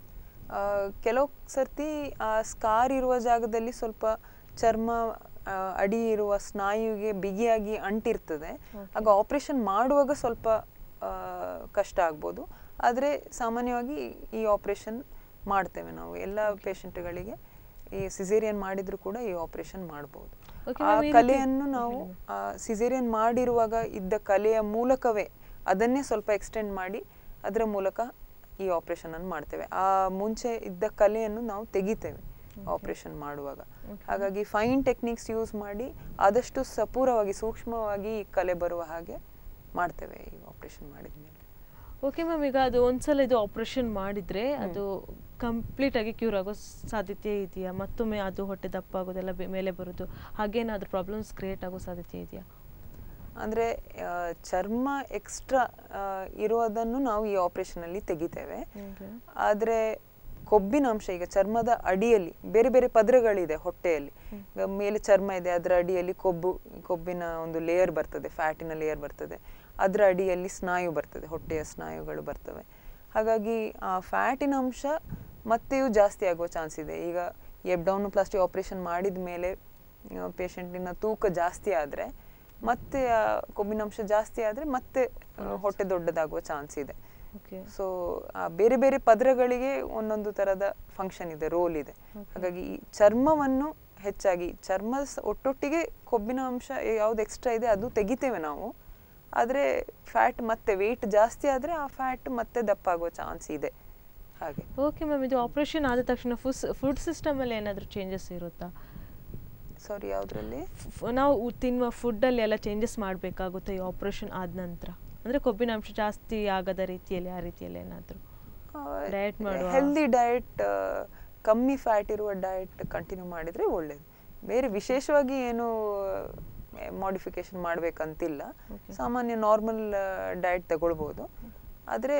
ಆ, ಕೆಲವು ಸರ್ತಿ ಆ ಸ್ಕಾರ್ ಇರುವ ಜಾಗದಲ್ಲಿ ಸ್ವಲ್ಪ ಚರ್ಮ ಆ, ಅಡಿ ಇರುವ ಸ್ನಾಯುಗೆ ಬಿಗಿಯಾಗಿ ಅಂಟಿರ್ತದೆ ಆಗ ಆಪರೇಷನ್ ಮಾಡುವಾಗ ಸ್ವಲ್ಪ ಆ, ಕಷ್ಟ ಆಗ್ಬೋದು ಆದರೆ ಸಾಮಾನ್ಯವಾಗಿ ಈ ಆಪರೇಷನ್ ಮಾಡ್ತೇವೆ ನಾವು ಎಲ್ಲ ಪೇಷಂಟ್ಗಳಿಗೆ ಈ ಸಿಸೇರಿಯನ್ ಮಾಡಿದ್ರು ಕೂಡ ಈ ಆಪರೇಷನ್ ಮಾಡ್ಬೋದು Okay, ಆ ma'am, ಈ ರೀತಿ- ಕಲೆಯನ್ನು ನಾವು ಸಿಸೇರಿಯನ್ ಮಾಡಿರುವಾಗ ಇದ್ದ ಕಲೆಯ ಮೂಲಕವೇ ಅದನ್ನೇ ಸ್ವಲ್ಪ ಎಕ್ಸ್ಟೆಂಡ್ ಮಾಡಿ ಅದರ ಮೂಲಕ ಈ ಆಪರೇಷನ್ ಅನ್ನು ಮಾಡ್ತೇವೆ ಆ ಮುಂಚೆ ಇದ್ದ ಕಲೆಯನ್ನು ನಾವು ತೆಗಿತೇವೆ ಆಪರೇಷನ್ ಮಾಡುವಾಗ ಹಾಗಾಗಿ ಫೈನ್ ಟೆಕ್ನಿಕ್ಸ್ ಯೂಸ್ ಮಾಡಿ ಆದಷ್ಟು ಸಪೂರವಾಗಿ ಸೂಕ್ಷ್ಮವಾಗಿ ಈ ಕಲೆ ಬರುವ ಹಾಗೆ ಮಾಡ್ತೇವೆ ಈ ಆಪರೇಷನ್ ಮಾಡಿದ ಮೇಲೆ ಓಕೆ ಮ್ಯಾಮ್ ಈಗ ಅದು ಒಂದ್ಸಲ ಇದು ಆಪರೇಷನ್ ಮಾಡಿದ್ರೆ ಅದು ಕಂಪ್ಲೀಟ್ ಆಗಿ ಕ್ಯೂರ್ ಆಗೋ ಸಾಧ್ಯತೆ ಇದೆಯಾ ಮತ್ತೊಮ್ಮೆ ಅದು ಹೊಟ್ಟೆ ದಪ್ಪ ಆಗೋದೆಲ್ಲ ಬೆ- ಮೇಲೆ ಬರೋದು ಹಾಗೇನಾದ್ರೂ ಪ್ರಾಬ್ಲಮ್ಸ್ ಕ್ರಿಯೇಟ್ ಆಗೋ ಸಾಧ್ಯತೆ ಇದೆಯಾ ಅಂದರೆ ಚರ್ಮ ಎಕ್ಸ್ಟ್ರಾ ಇರೋದನ್ನು ನಾವು ಈ ಆಪರೇಷನಲ್ಲಿ ತೆಗಿತೇವೆ Okay. ಆದರೆ ಕೊಬ್ಬಿನ ಅಂಶ ಈಗ ಚರ್ಮದ ಅಡಿಯಲ್ಲಿ ಬೇರೆ ಬೇರೆ ಪದರಗಳಿದೆ ಹೊಟ್ಟೆಯಲ್ಲಿ ಈಗ ಮೇಲೆ ಚರ್ಮ ಇದೆ ಅದರ ಅಡಿಯಲ್ಲಿ ಕೊಬ್ಬು ಕೊಬ್ಬಿನ ಒಂದು ಲೇಯರ್ ಬರ್ತದೆ ಫ್ಯಾಟಿನ ಲೇಯರ್ ಬರ್ತದೆ ಅದರ ಅಡಿಯಲ್ಲಿ ಸ್ನಾಯು ಬರ್ತದೆ ಹೊಟ್ಟೆಯ ಸ್ನಾಯುಗಳು ಬರ್ತವೆ ಹಾಗಾಗಿ ಆ ಫ್ಯಾಟಿನ ಅಂಶ ಮತ್ತೆಯೂ ಜಾಸ್ತಿ ಆಗುವ ಚಾನ್ಸ್ ಇದೆ ಈಗ ಎಬ್ಡೌನೋಪ್ಲಾಸ್ಟಿ ಆಪರೇಷನ್ ಮಾಡಿದ ಮೇಲೆ ಪೇಷಂಟಿನ ತೂಕ ಜಾಸ್ತಿ ಆದರೆ ಮತ್ತೆ ಆ ಕೊಬ್ಬಿನಾಂಶ ಜಾಸ್ತಿ ಆದರೆ ಮತ್ತೆ ಆ, ಹೊಟ್ಟೆ ದೊಡ್ಡದಾಗುವ ಚಾನ್ಸ್ ಇದೆ ಓಕೆ ಸೊ ಬೇರೆ ಬೇರೆ ಪದರಗಳಿಗೆ ಒಂದೊಂದು ತರದ ಫಂಕ್ಷನ್ ಇದೆ ರೋಲ್ ಇದೆ ಹಾಗಾಗಿ ಈ ಚರ್ಮವನ್ನು ಹೆಚ್ಚಾಗಿ ಚರ್ಮ ಸ- ಒಟ್ಟೊಟ್ಟಿಗೆ ಕೊಬ್ಬಿನ ಅಂಶ ಯಾವ್ದು ಎಕ್ಸ್ಟ್ರಾ ಇದೆ ಅದು ತೆಗಿತೇವೆ ನಾವು ಆದರೆ ಫ್ಯಾಟ್ ಮತ್ತೆ ವೆಯ್ಟ್ ಜಾಸ್ತಿ ಆದರೆ ಆ ಫ್ಯಾಟ್ ಮತ್ತೆ ದಪ್ಪ ಆಗೋ ಚಾನ್ಸ್ ಇದೆ ಹಾಗೆ ಓಕೆ ಮ್ಯಾಮ್ ಇದು ಆಪರೇಷನ್ ಆದ ತಕ್ಷಣ ಫುಸ್ ಫುಡ್ ಸಿಸ್ಟಮಲ್ಲಿ ಏನಾದರೂ ಚೇಂಜಸ್ ಇರುತ್ತಾ ಸಾರಿ ಯಾವುದ್ರಲ್ಲಿ ಫ್- ನಾವು ಉ- ತಿನ್ನುವ ಫುಡ್ಡಲ್ಲಿ ಎಲ್ಲ ಚೇಂಜಸ್ ಮಾಡಬೇಕಾಗುತ್ತೆ ಈ ಆಪರೇಷನ್ ಆದ ನಂತರ ಅಂದರೆ ಕೊಬ್ಬಿನ ಅಂಶ ಜಾಸ್ತಿ ಆಗದ ರೀತಿಯಲ್ಲಿ ಆ ರೀತಿಯಲ್ಲಿ ಏನಾದರೂ Diet ಮಾಡುವ- ಹೆಲ್ದಿ ಡಯಟ್ ಕಮ್ಮಿ ಫ್ಯಾಟ್ ಇರುವ ಡಯಟ್ ಕಂಟಿನ್ಯೂ ಮಾಡಿದರೆ ಒಳ್ಳೇದು ಬೇರೆ ವಿಶೇಷವಾಗಿ ಏನು ಮಾಡಿಫಿಕೇಶನ್ ಮಾಡಬೇಕಂತಿಲ್ಲ ಸಾಮಾನ್ಯ ನಾರ್ಮಲ್ ಡಯಟ್ ತಗೊಳ್ಬೋದು ಆದರೆ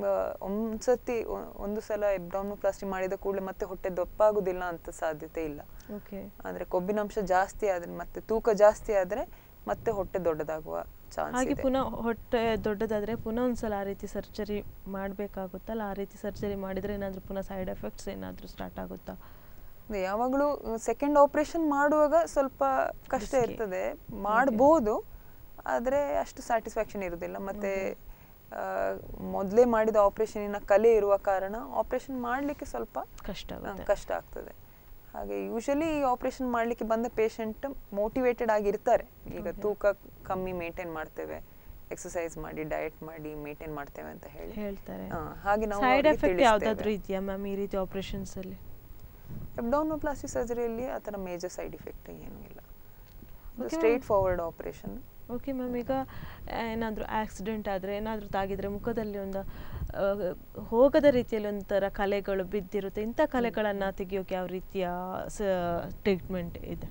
ಒಂದ್ಸತಿ ಒ- ಒಂದು ಸಲ ಎಬ್ಡಾಮಿನೋಪ್ಲಾಸ್ಟಿ ಮಾಡಿದ ಕೂಡಲೇ ಮತ್ತೆ ಹೊಟ್ಟೆ ದಪ್ಪಾಗುದಿಲ್ಲ ಅಂತ ಸಾಧ್ಯತೆ ಇಲ್ಲ ಓಕೆ ಅಂದರೆ ಕೊಬ್ಬಿನಾಂಶ ಜಾಸ್ತಿ ಆದರೆ ಮತ್ತೆ ತೂಕ ಜಾಸ್ತಿ ಆದರೆ ಮತ್ತೆ ಹೊಟ್ಟೆ ದೊಡ್ಡದಾಗುವ ಚಾನ್ಸ್ ಹಾಗೆ ಇದೆ ಪುನಃ ಹೊಟ್ಟೆ ದೊಡ್ಡದಾದರೆ ಪುನಃ ಒಂದ್ಸಲ ಆ ರೀತಿ ಸರ್ಜರಿ ಮಾಡಬೇಕಾಗುತ್ತಲ್ಲ ಆ ರೀತಿ ಸರ್ಜರಿ ಮಾಡಿದರೆ ಏನಾದರೂ ಪುನಃ ಸೈಡ್ ಎಫೆಕ್ಟ್ಸ್ ಏನಾದರೂ ಸ್ಟಾರ್ಟ್ ಆಗುತ್ತಾ ಅದೇ ಯಾವಾಗಲೂ ಸೆಕೆಂಡ್ ಆಪರೇಷನ್ ಮಾಡುವಾಗ ಸ್ವಲ್ಪ ಕಷ್ಟ Risky. ಇರ್ತದೆ ಮಾಡ್ಬೋದು ಆದರೆ ಅಷ್ಟು ಸ್ಯಾಟಿಸ್ಫ್ಯಾಕ್ಷನ್ ಇರುವುದಿಲ್ಲ ಮತ್ತೆ ಮೊದಲೇ ಮಾಡಿದ ಆಪರೇಷನಿನ ಕಲೆ ಇರುವ ಕಾರಣ ಆಪರೇಷನ್ ಮಾಡಲಿಕ್ಕೆ ಸ್ವಲ್ಪ ಕಷ್ಟ ಆ, ಆಗುತ್ತೆ ಕಷ್ಟ ಆಗ್ತದೆ ಹಾಗೆ ಯೂಶಲಿ ಈ ಆಪರೇಷನ್ ಮಾಡಲಿಕ್ಕೆ ಬಂದ ಪೇಷಂಟ್ ಮೋಟಿವೇಟೆಡ್ ಆಗಿರ್ತಾರೆ ಈಗ Okay. ತೂಕ ಕಮ್ಮಿ ಮೇಂಟೈನ್ ಮಾಡ್ತೇವೆ ಎಕ್ಸಸೈಸ್ ಮಾಡಿ ಡಯಟ್ ಮಾಡಿ ಮೇಂಟೈನ್ ಮಾಡ್ತೇವೆ ಅಂತ ಹೇಳಿ ಹೇಳ್ತಾರೆ ಆ, ಹಾಗೆ ನಾವು ಸೈಡ್ ಅವ್ರಿಗೆ ಎಫೆಕ್ಟ್ ತಿಳಿಸ್ತೇವೆ. ಯಾವ್ದಾದ್ರು ಇದೆಯಾ ಮ್ಯಾಮ್ ಈ ರೀತಿ ಆಪರೇಷನ್ಸ್ ಅಲ್ಲಿ ಅಬ್ಡಾಮಿನೋಪ್ಲಾಸ್ಟಿ ಸರ್ಜರಿಯಲ್ಲಿ ಆ ಥರ ಮೇಜರ್ ಸೈಡ್ ಇಫೆಕ್ಟ್ ಏನೂ ಇಲ್ಲ Okay, straight ma'am. Forward operation okay ma'am ಈಗ ಏನಾದರೂ ಆಕ್ಸಿಡೆಂಟ್ ಆದರೆ ಏನಾದರೂ ತಾಗಿದ್ರೆ ಮುಖದಲ್ಲಿ ಒಂದು ಆ, ಹೋಗದ ರೀತಿಯಲ್ಲಿ ಒಂಥರ ಕಲೆಗಳು ಬಿದ್ದಿರುತ್ತೆ ಇಂಥ ಕಲೆಗಳನ್ನು ತೆಗಿಯೋಕೆ ಯಾವ ರೀತಿಯ ಟ್ರೀಟ್ಮೆಂಟ್ ಇದೆ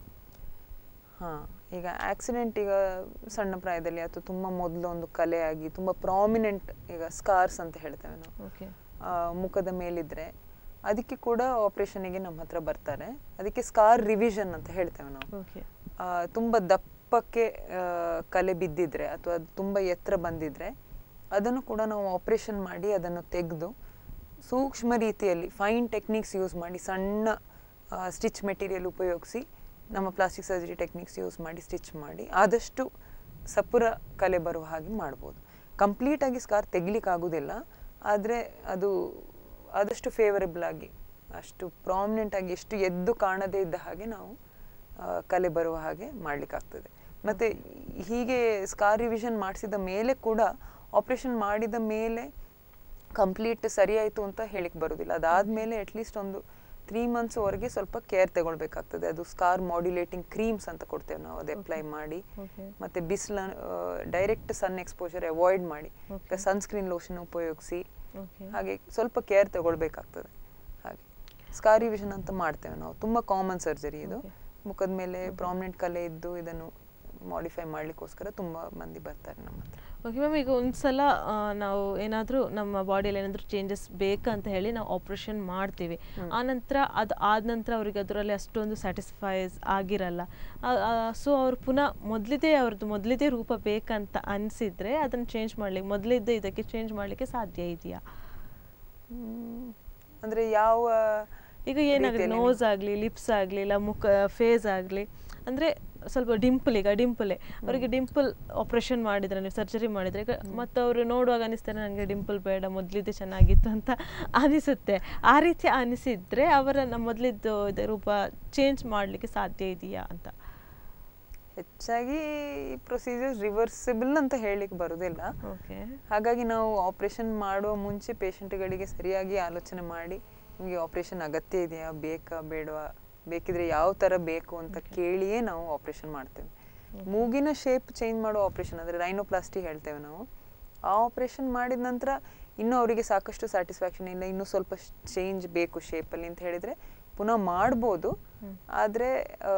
ಹಾ ಈಗ ಆಕ್ಸಿಡೆಂಟ್ ಈಗ ಸಣ್ಣ ಪ್ರಾಯದಲ್ಲಿ ಅಥವಾ ತುಂಬ ಮೊದಲು ಒಂದು ಕಲೆಯಾಗಿ ತುಂಬ ಪ್ರಾಮಿನೆಂಟ್ ಈಗ ಸ್ಕಾರ್ಸ್ ಅಂತ ಹೇಳ್ತೇವೆ ನಾವು ಓಕೆ ಆ, ಮುಖದ ಮೇಲಿದ್ರೆ ಅದಕ್ಕೆ ಕೂಡ ಆಪರೇಷನಿಗೆ ನಮ್ಮ ಹತ್ರ ಬರ್ತಾರೆ ಅದಕ್ಕೆ ಸ್ಕಾರ್ ರಿವಿಷನ್ ಅಂತ ಹೇಳ್ತೇವೆ ನಾವು ಓಕೆ ಆ, ತುಂಬ ದಪ್ಪಕ್ಕೆ ಆ, ಕಲೆ ಬಿದ್ದಿದ್ರೆ ಅಥವಾ ಅದು ತುಂಬ ಎತ್ತರ ಬಂದಿದ್ರೆ ಅದನ್ನು ಕೂಡ ನಾವು ಆಪರೇಷನ್ ಮಾಡಿ ಅದನ್ನು ತೆಗೆದು ಸೂಕ್ಷ್ಮ ರೀತಿಯಲ್ಲಿ ಫೈನ್ ಟೆಕ್ನಿಕ್ಸ್ ಯೂಸ್ ಮಾಡಿ ಸಣ್ಣ ಸ್ಟಿಚ್ ಮೆಟೀರಿಯಲ್ ಉಪಯೋಗಿಸಿ ನಮ್ಮ ಪ್ಲಾಸ್ಟಿಕ್ ಸರ್ಜರಿ ಟೆಕ್ನಿಕ್ಸ್ ಯೂಸ್ ಮಾಡಿ ಸ್ಟಿಚ್ ಮಾಡಿ ಆದಷ್ಟು ಸಪುರ ಕಲೆ ಬರುವ ಹಾಗೆ ಮಾಡ್ಬೋದು ಕಂಪ್ಲೀಟಾಗಿ ಸ್ಕಾರ್ ತೆಗಿಲಿಕ್ಕೆ ಆಗೋದಿಲ್ಲ ಆದರೆ ಅದು ಆದಷ್ಟು ಫೇವರೇಬಲ್ ಆಗಿ ಅಷ್ಟು ಪ್ರಾಮಿನೆಂಟ್ ಆಗಿ ಎಷ್ಟು ಎದ್ದು ಕಾಣದೇ ಇದ್ದ ಹಾಗೆ ನಾವು ಆ, ಕಲೆ ಬರುವ ಹಾಗೆ ಮಾಡ್ಲಿಕ್ಕಾಗ್ತದೆ ಮತ್ತೆ ಹೀಗೆ ಸ್ಕಾರ್ ರಿವಿಷನ್ ಮಾಡಿಸಿದ ಮೇಲೆ ಕೂಡ ಆಪರೇಷನ್ ಮಾಡಿದ ಮೇಲೆ ಕಂಪ್ಲೀಟ್ ಸರಿಯಾಯಿತು ಅಂತ ಹೇಳಿಕ್ ಬರೋದಿಲ್ಲ ಅದಾದ್ಮೇಲೆ ಅಟ್ಲೀಸ್ಟ್ ಒಂದು ತ್ರೀ ಮಂತ್ಸ್ವರೆಗೆ ಸ್ವಲ್ಪ ಕೇರ್ ತಗೊಳ್ಬೇಕಾಗ್ತದೆ ಅದು ಸ್ಕಾರ್ ಮಾಡ್ಯುಲೇಟಿಂಗ್ ಕ್ರೀಮ್ಸ್ ಅಂತ ಕೊಡ್ತೇವೆ ನಾವು ಅದು ಅಪ್ಲೈ ಮಾಡಿ ಓಕೆ ಮತ್ತೆ ಬಿಸಿಲ ಡೈರೆಕ್ಟ್ ಸನ್ ಎಕ್ಸ್ಪೋಜರ್ ಅವಾಯ್ಡ್ ಮಾಡಿ Okay. ಸನ್ಸ್ಕ್ರೀನ್ ಲೋಷನ್ ಉಪಯೋಗಿಸಿ ಓಕೆ ಹಾಗೆ ಸ್ವಲ್ಪ ಕೇರ್ ತಗೊಳ್ಬೇಕಾಗ್ತದೆ ಹಾಗೆ ಸ್ಕಾರ್ ರಿವಿಷನ್ ಅಂತ ಮಾಡ್ತೇವೆ ನಾವು ತುಂಬ ಕಾಮನ್ ಸರ್ಜರಿ ಇದು Okay. ಮುಖದ ಮೇಲೆ ಪ್ರಾಮಿನೆಂಟ್ ಕಲೆ ಇದ್ದು ಇದನ್ನು ಮಾಡಿಫೈ ಮಾಡ್ಲಿಕ್ಕೋಸ್ಕರ ತುಂಬ ಮಂದಿ ಬರ್ತಾರೆ ನಮ್ಮ ಹತ್ರ ಓಕೆ ಮ್ಯಾಮ್ ಈಗ ಒಂದ್ಸಲ ಆ, ನಾವು ಏನಾದರೂ ನಮ್ಮ ಬಾಡಿಯಲ್ಲಿ ಏನಾದರೂ ಚೇಂಜಸ್ ಬೇಕಂತ ಹೇಳಿ ನಾವು ಆಪ್ರೇಷನ್ ಮಾಡ್ತೀವಿ ಹ್ಮ್. ಆನಂತರ ಅದು ಆದ ನಂತರ ಅವ್ರಿಗೆ ಅದರಲ್ಲಿ ಅಷ್ಟೊಂದು ಸ್ಯಾಟಿಸ್ಫೈಸ್ ಆಗಿರಲ್ಲ ಸೊ ಅವ್ರು ಪುನಃ ಮೊದಲಿದೆ ಅವ್ರದ್ದು ಮೊದಲಿದೆ ರೂಪ ಬೇಕಂತ ಅನಿಸಿದ್ರೆ ಅದನ್ನು ಚೇಂಜ್ ಮಾಡ್ಲಿಕ್ಕೆ ಮೊದಲಿದ್ದ ಇದಕ್ಕೆ ಚೇಂಜ್ ಮಾಡಲಿಕ್ಕೆ ಸಾಧ್ಯ ಇದೆಯಾ ಹ್ಮ್. ಅಂದ್ರೆ ಯಾವ ಈಗ ಏನಾಗಲಿ ರೀತಿಯಲ್ಲಿ ನೋಸ್ ಆಗಲಿ ಲಿಪ್ಸ್ ಆಗಲಿ ಇಲ್ಲ ಮುಖ ಫೇಸ್ ಆಗಲಿ ಅಂದರೆ ಸ್ವಲ್ಪ ಡಿಂಪಲ್ ಈಗ ಡಿಂಪಲೇ ಅವರಿಗೆ ಡಿಂಪಲ್ ಆಪ್ರೇಷನ್ ಮಾಡಿದ್ರೆ ನೀವು ಸರ್ಜರಿ ಮಾಡಿದ್ರೆ ಈಗ ಮತ್ತು ಅವರು ನೋಡುವಾಗ ಅನಿಸ್ತಾರೆ ನನಗೆ ಡಿಂಪಲ್ ಬೇಡ ಮೊದಲಿದ್ದೆ ಚೆನ್ನಾಗಿತ್ತು ಅಂತ ಅನಿಸುತ್ತೆ ಆ ರೀತಿ ಅನಿಸಿದ್ರೆ ಅವರ ನಮ್ಮ ಮೊದಲಿದ್ದು ಇದು ರೂಪ ಚೇಂಜ್ ಮಾಡಲಿಕ್ಕೆ ಸಾಧ್ಯ ಇದೆಯಾ ಅಂತ ಹೆಚ್ಚಾಗಿ ಪ್ರೊಸೀಜರ್ಸ್ ರಿವರ್ಸಿಬಲ್ ಅಂತ ಹೇಳಿಕ್ ಬರುದಿಲ್ಲ ಓಕೆ ಹಾಗಾಗಿ ನಾವು ಆಪರೇಷನ್ ಮಾಡುವ ಮುಂಚೆ ಪೇಷಂಟ್ಗಳಿಗೆ ಸರಿಯಾಗಿ ಆಲೋಚನೆ ಮಾಡಿ ನಿಮಗೆ ಆಪರೇಷನ್ ಅಗತ್ಯ ಇದೆಯಾ ಬೇಕಾ ಬೇಡವಾ ಬೇಕಿದ್ರೆ ಯಾವ ಥರ ಬೇಕು ಅಂತ ಕೇಳಿಯೇ ನಾವು ಆಪರೇಷನ್ ಮಾಡ್ತೇವೆ ಮೂಗಿನ ಶೇಪ್ ಚೇಂಜ್ ಮಾಡೋ ಆಪರೇಷನ್ ಅಂದರೆ ರೈನೋಪ್ಲಾಸ್ಟಿ ಹೇಳ್ತೇವೆ ನಾವು ಆ ಆಪರೇಷನ್ ಮಾಡಿದ ನಂತರ ಇನ್ನೂ ಅವರಿಗೆ ಸಾಕಷ್ಟು ಸ್ಯಾಟಿಸ್ಫ್ಯಾಕ್ಷನ್ ಇಲ್ಲ ಇನ್ನೂ ಸ್ವಲ್ಪ ಚೇಂಜ್ ಬೇಕು ಶೇಪಲ್ಲಿ ಅಂತ ಹೇಳಿದರೆ ಪುನಃ ಮಾಡ್ಬೋದು ಆದರೆ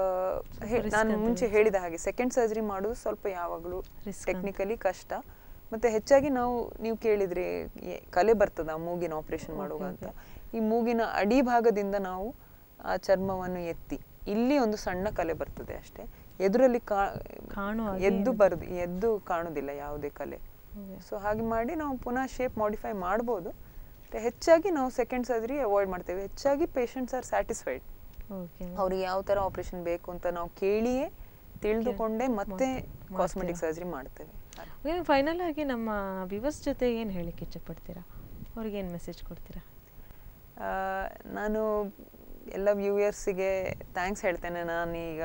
risk ನಾನು ಅಂತ ಮುಂಚೆ ಹೇಳಿದ ಹಾಗೆ ಸೆಕೆಂಡ್ ಸರ್ಜರಿ ಮಾಡೋದು ಸ್ವಲ್ಪ ಯಾವಾಗಲೂ Risk ಅಂತ. ಟೆಕ್ನಿಕಲಿ ಕಷ್ಟ ಮತ್ತೆ ಹೆಚ್ಚಾಗಿ ನಾವು ನೀವು ಕೇಳಿದ್ರಿ ಎ- ಕಲೆ ಬರ್ತದ ಮೂಗಿನ ಆಪರೇಷನ್ ಮಾಡುವಾಗ ಅಂತ ಈ ಮೂಗಿನ ಅಡಿ ಭಾಗದಿಂದ ನಾವು ಆ ಚರ್ಮವನ್ನು ಎತ್ತಿ ಇಲ್ಲಿ ಒಂದು ಸಣ್ಣ ಕಲೆ ಬರ್ತದೆ ಅಷ್ಟೇ ಎದುರಲ್ಲಿ ಕಾ ಕಾಣುವ ಹಾಗೆ ಎದ್ದು ಏನು? ಬರುದು ಎದ್ದು ಕಾಣುದಿಲ್ಲ ಯಾವುದೇ ಕಲೆ Okay. ಸೊ ಹಾಗೆ ಮಾಡಿ ನಾವು ಪುನಃ ಶೇಪ್ ಮಾಡಿಫೈ ಮಾಡ್ಬೋದು ಮತ್ತೆ ಹೆಚ್ಚಾಗಿ ನಾವು ಸೆಕೆಂಡ್ ಸರ್ಜರಿ ಅವಾಯ್ಡ್ ಮಾಡ್ತೇವೆ ಹೆಚ್ಚಾಗಿ ಪೇಷಂಟ್ಸ್ ಆರ್ ಸ್ಯಾಟಿಸ್ಫೈಡ್ ಓಕೆ ಅವ್ರಿಗೆ ಯಾವ ಥರ ಆಪರೇಷನ್ ಬೇಕು ಅಂತ ನಾವು ಕೇಳಿಯೇ ತಿಳಿದುಕೊಂಡೇ ಮತ್ತೆ ಮಾಡ್ತೀರಾ? ಕಾಸ್ಮೆಟಿಕ್ ಸರ್ಜರಿ ಮಾಡ್ತೇವೆ ಹಾಗೆ. ಫೈನಲ್ ಆಗಿ ನಮ್ಮ ವಿವಸ್ ಜೊತೆ ಏನು ಹೇಳಿಕ್ಕೆ ಇಷ್ಟಪಡ್ತೀರಾ ಅವ್ರಿಗೆ ಏನು ಮೆಸೇಜ್ ಕೊಡ್ತೀರಾ ಆ, ನಾನು ಎಲ್ಲ ವ್ಯೂಯರ್ಸಿಗೆ ಥ್ಯಾಂಕ್ಸ್ ಹೇಳ್ತೇನೆ ನಾನು ಈಗ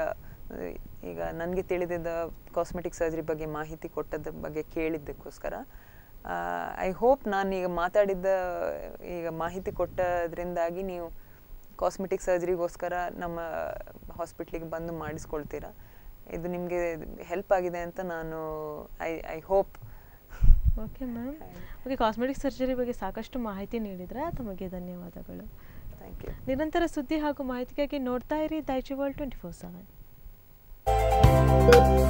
ಈಗ ನನಗೆ ತಿಳಿದಿದ್ದ ಕಾಸ್ಮೆಟಿಕ್ ಸರ್ಜರಿ ಬಗ್ಗೆ ಮಾಹಿತಿ ಕೊಟ್ಟದ್ರ ಬಗ್ಗೆ ಕೇಳಿದ್ದಕ್ಕೋಸ್ಕರ ಐ ಹೋಪ್ ನಾನು ಈಗ ಮಾತಾಡಿದ್ದ ಈಗ ಮಾಹಿತಿ ಕೊಟ್ಟದ್ರಿಂದಾಗಿ ನೀವು ಕಾಸ್ಮೆಟಿಕ್ ಸರ್ಜರಿಗೋಸ್ಕರ ನಮ್ಮ ಹಾಸ್ಪಿಟ್ಲಿಗೆ ಬಂದು ಮಾಡಿಸ್ಕೊಳ್ತೀರಾ ಇದು ನಿಮಗೆ ಹೆಲ್ಪ್ ಆಗಿದೆ ಅಂತ ನಾನು I I hope okay ma'am okay cosmetic surgery ಬಗ್ಗೆ ಸಾಕಷ್ಟು ಮಾಹಿತಿ ನೀಡಿದ್ರೆ ತಮಗೆ ಧನ್ಯವಾದಗಳು ಥ್ಯಾಂಕ್ ಯು ನಿರಂತರ ಸುದ್ದಿ ಹಾಗೂ ಮಾಹಿತಿಗಾಗಿ ನೋಡ್ತಾ ಇರಿ Daiji world twenty four seven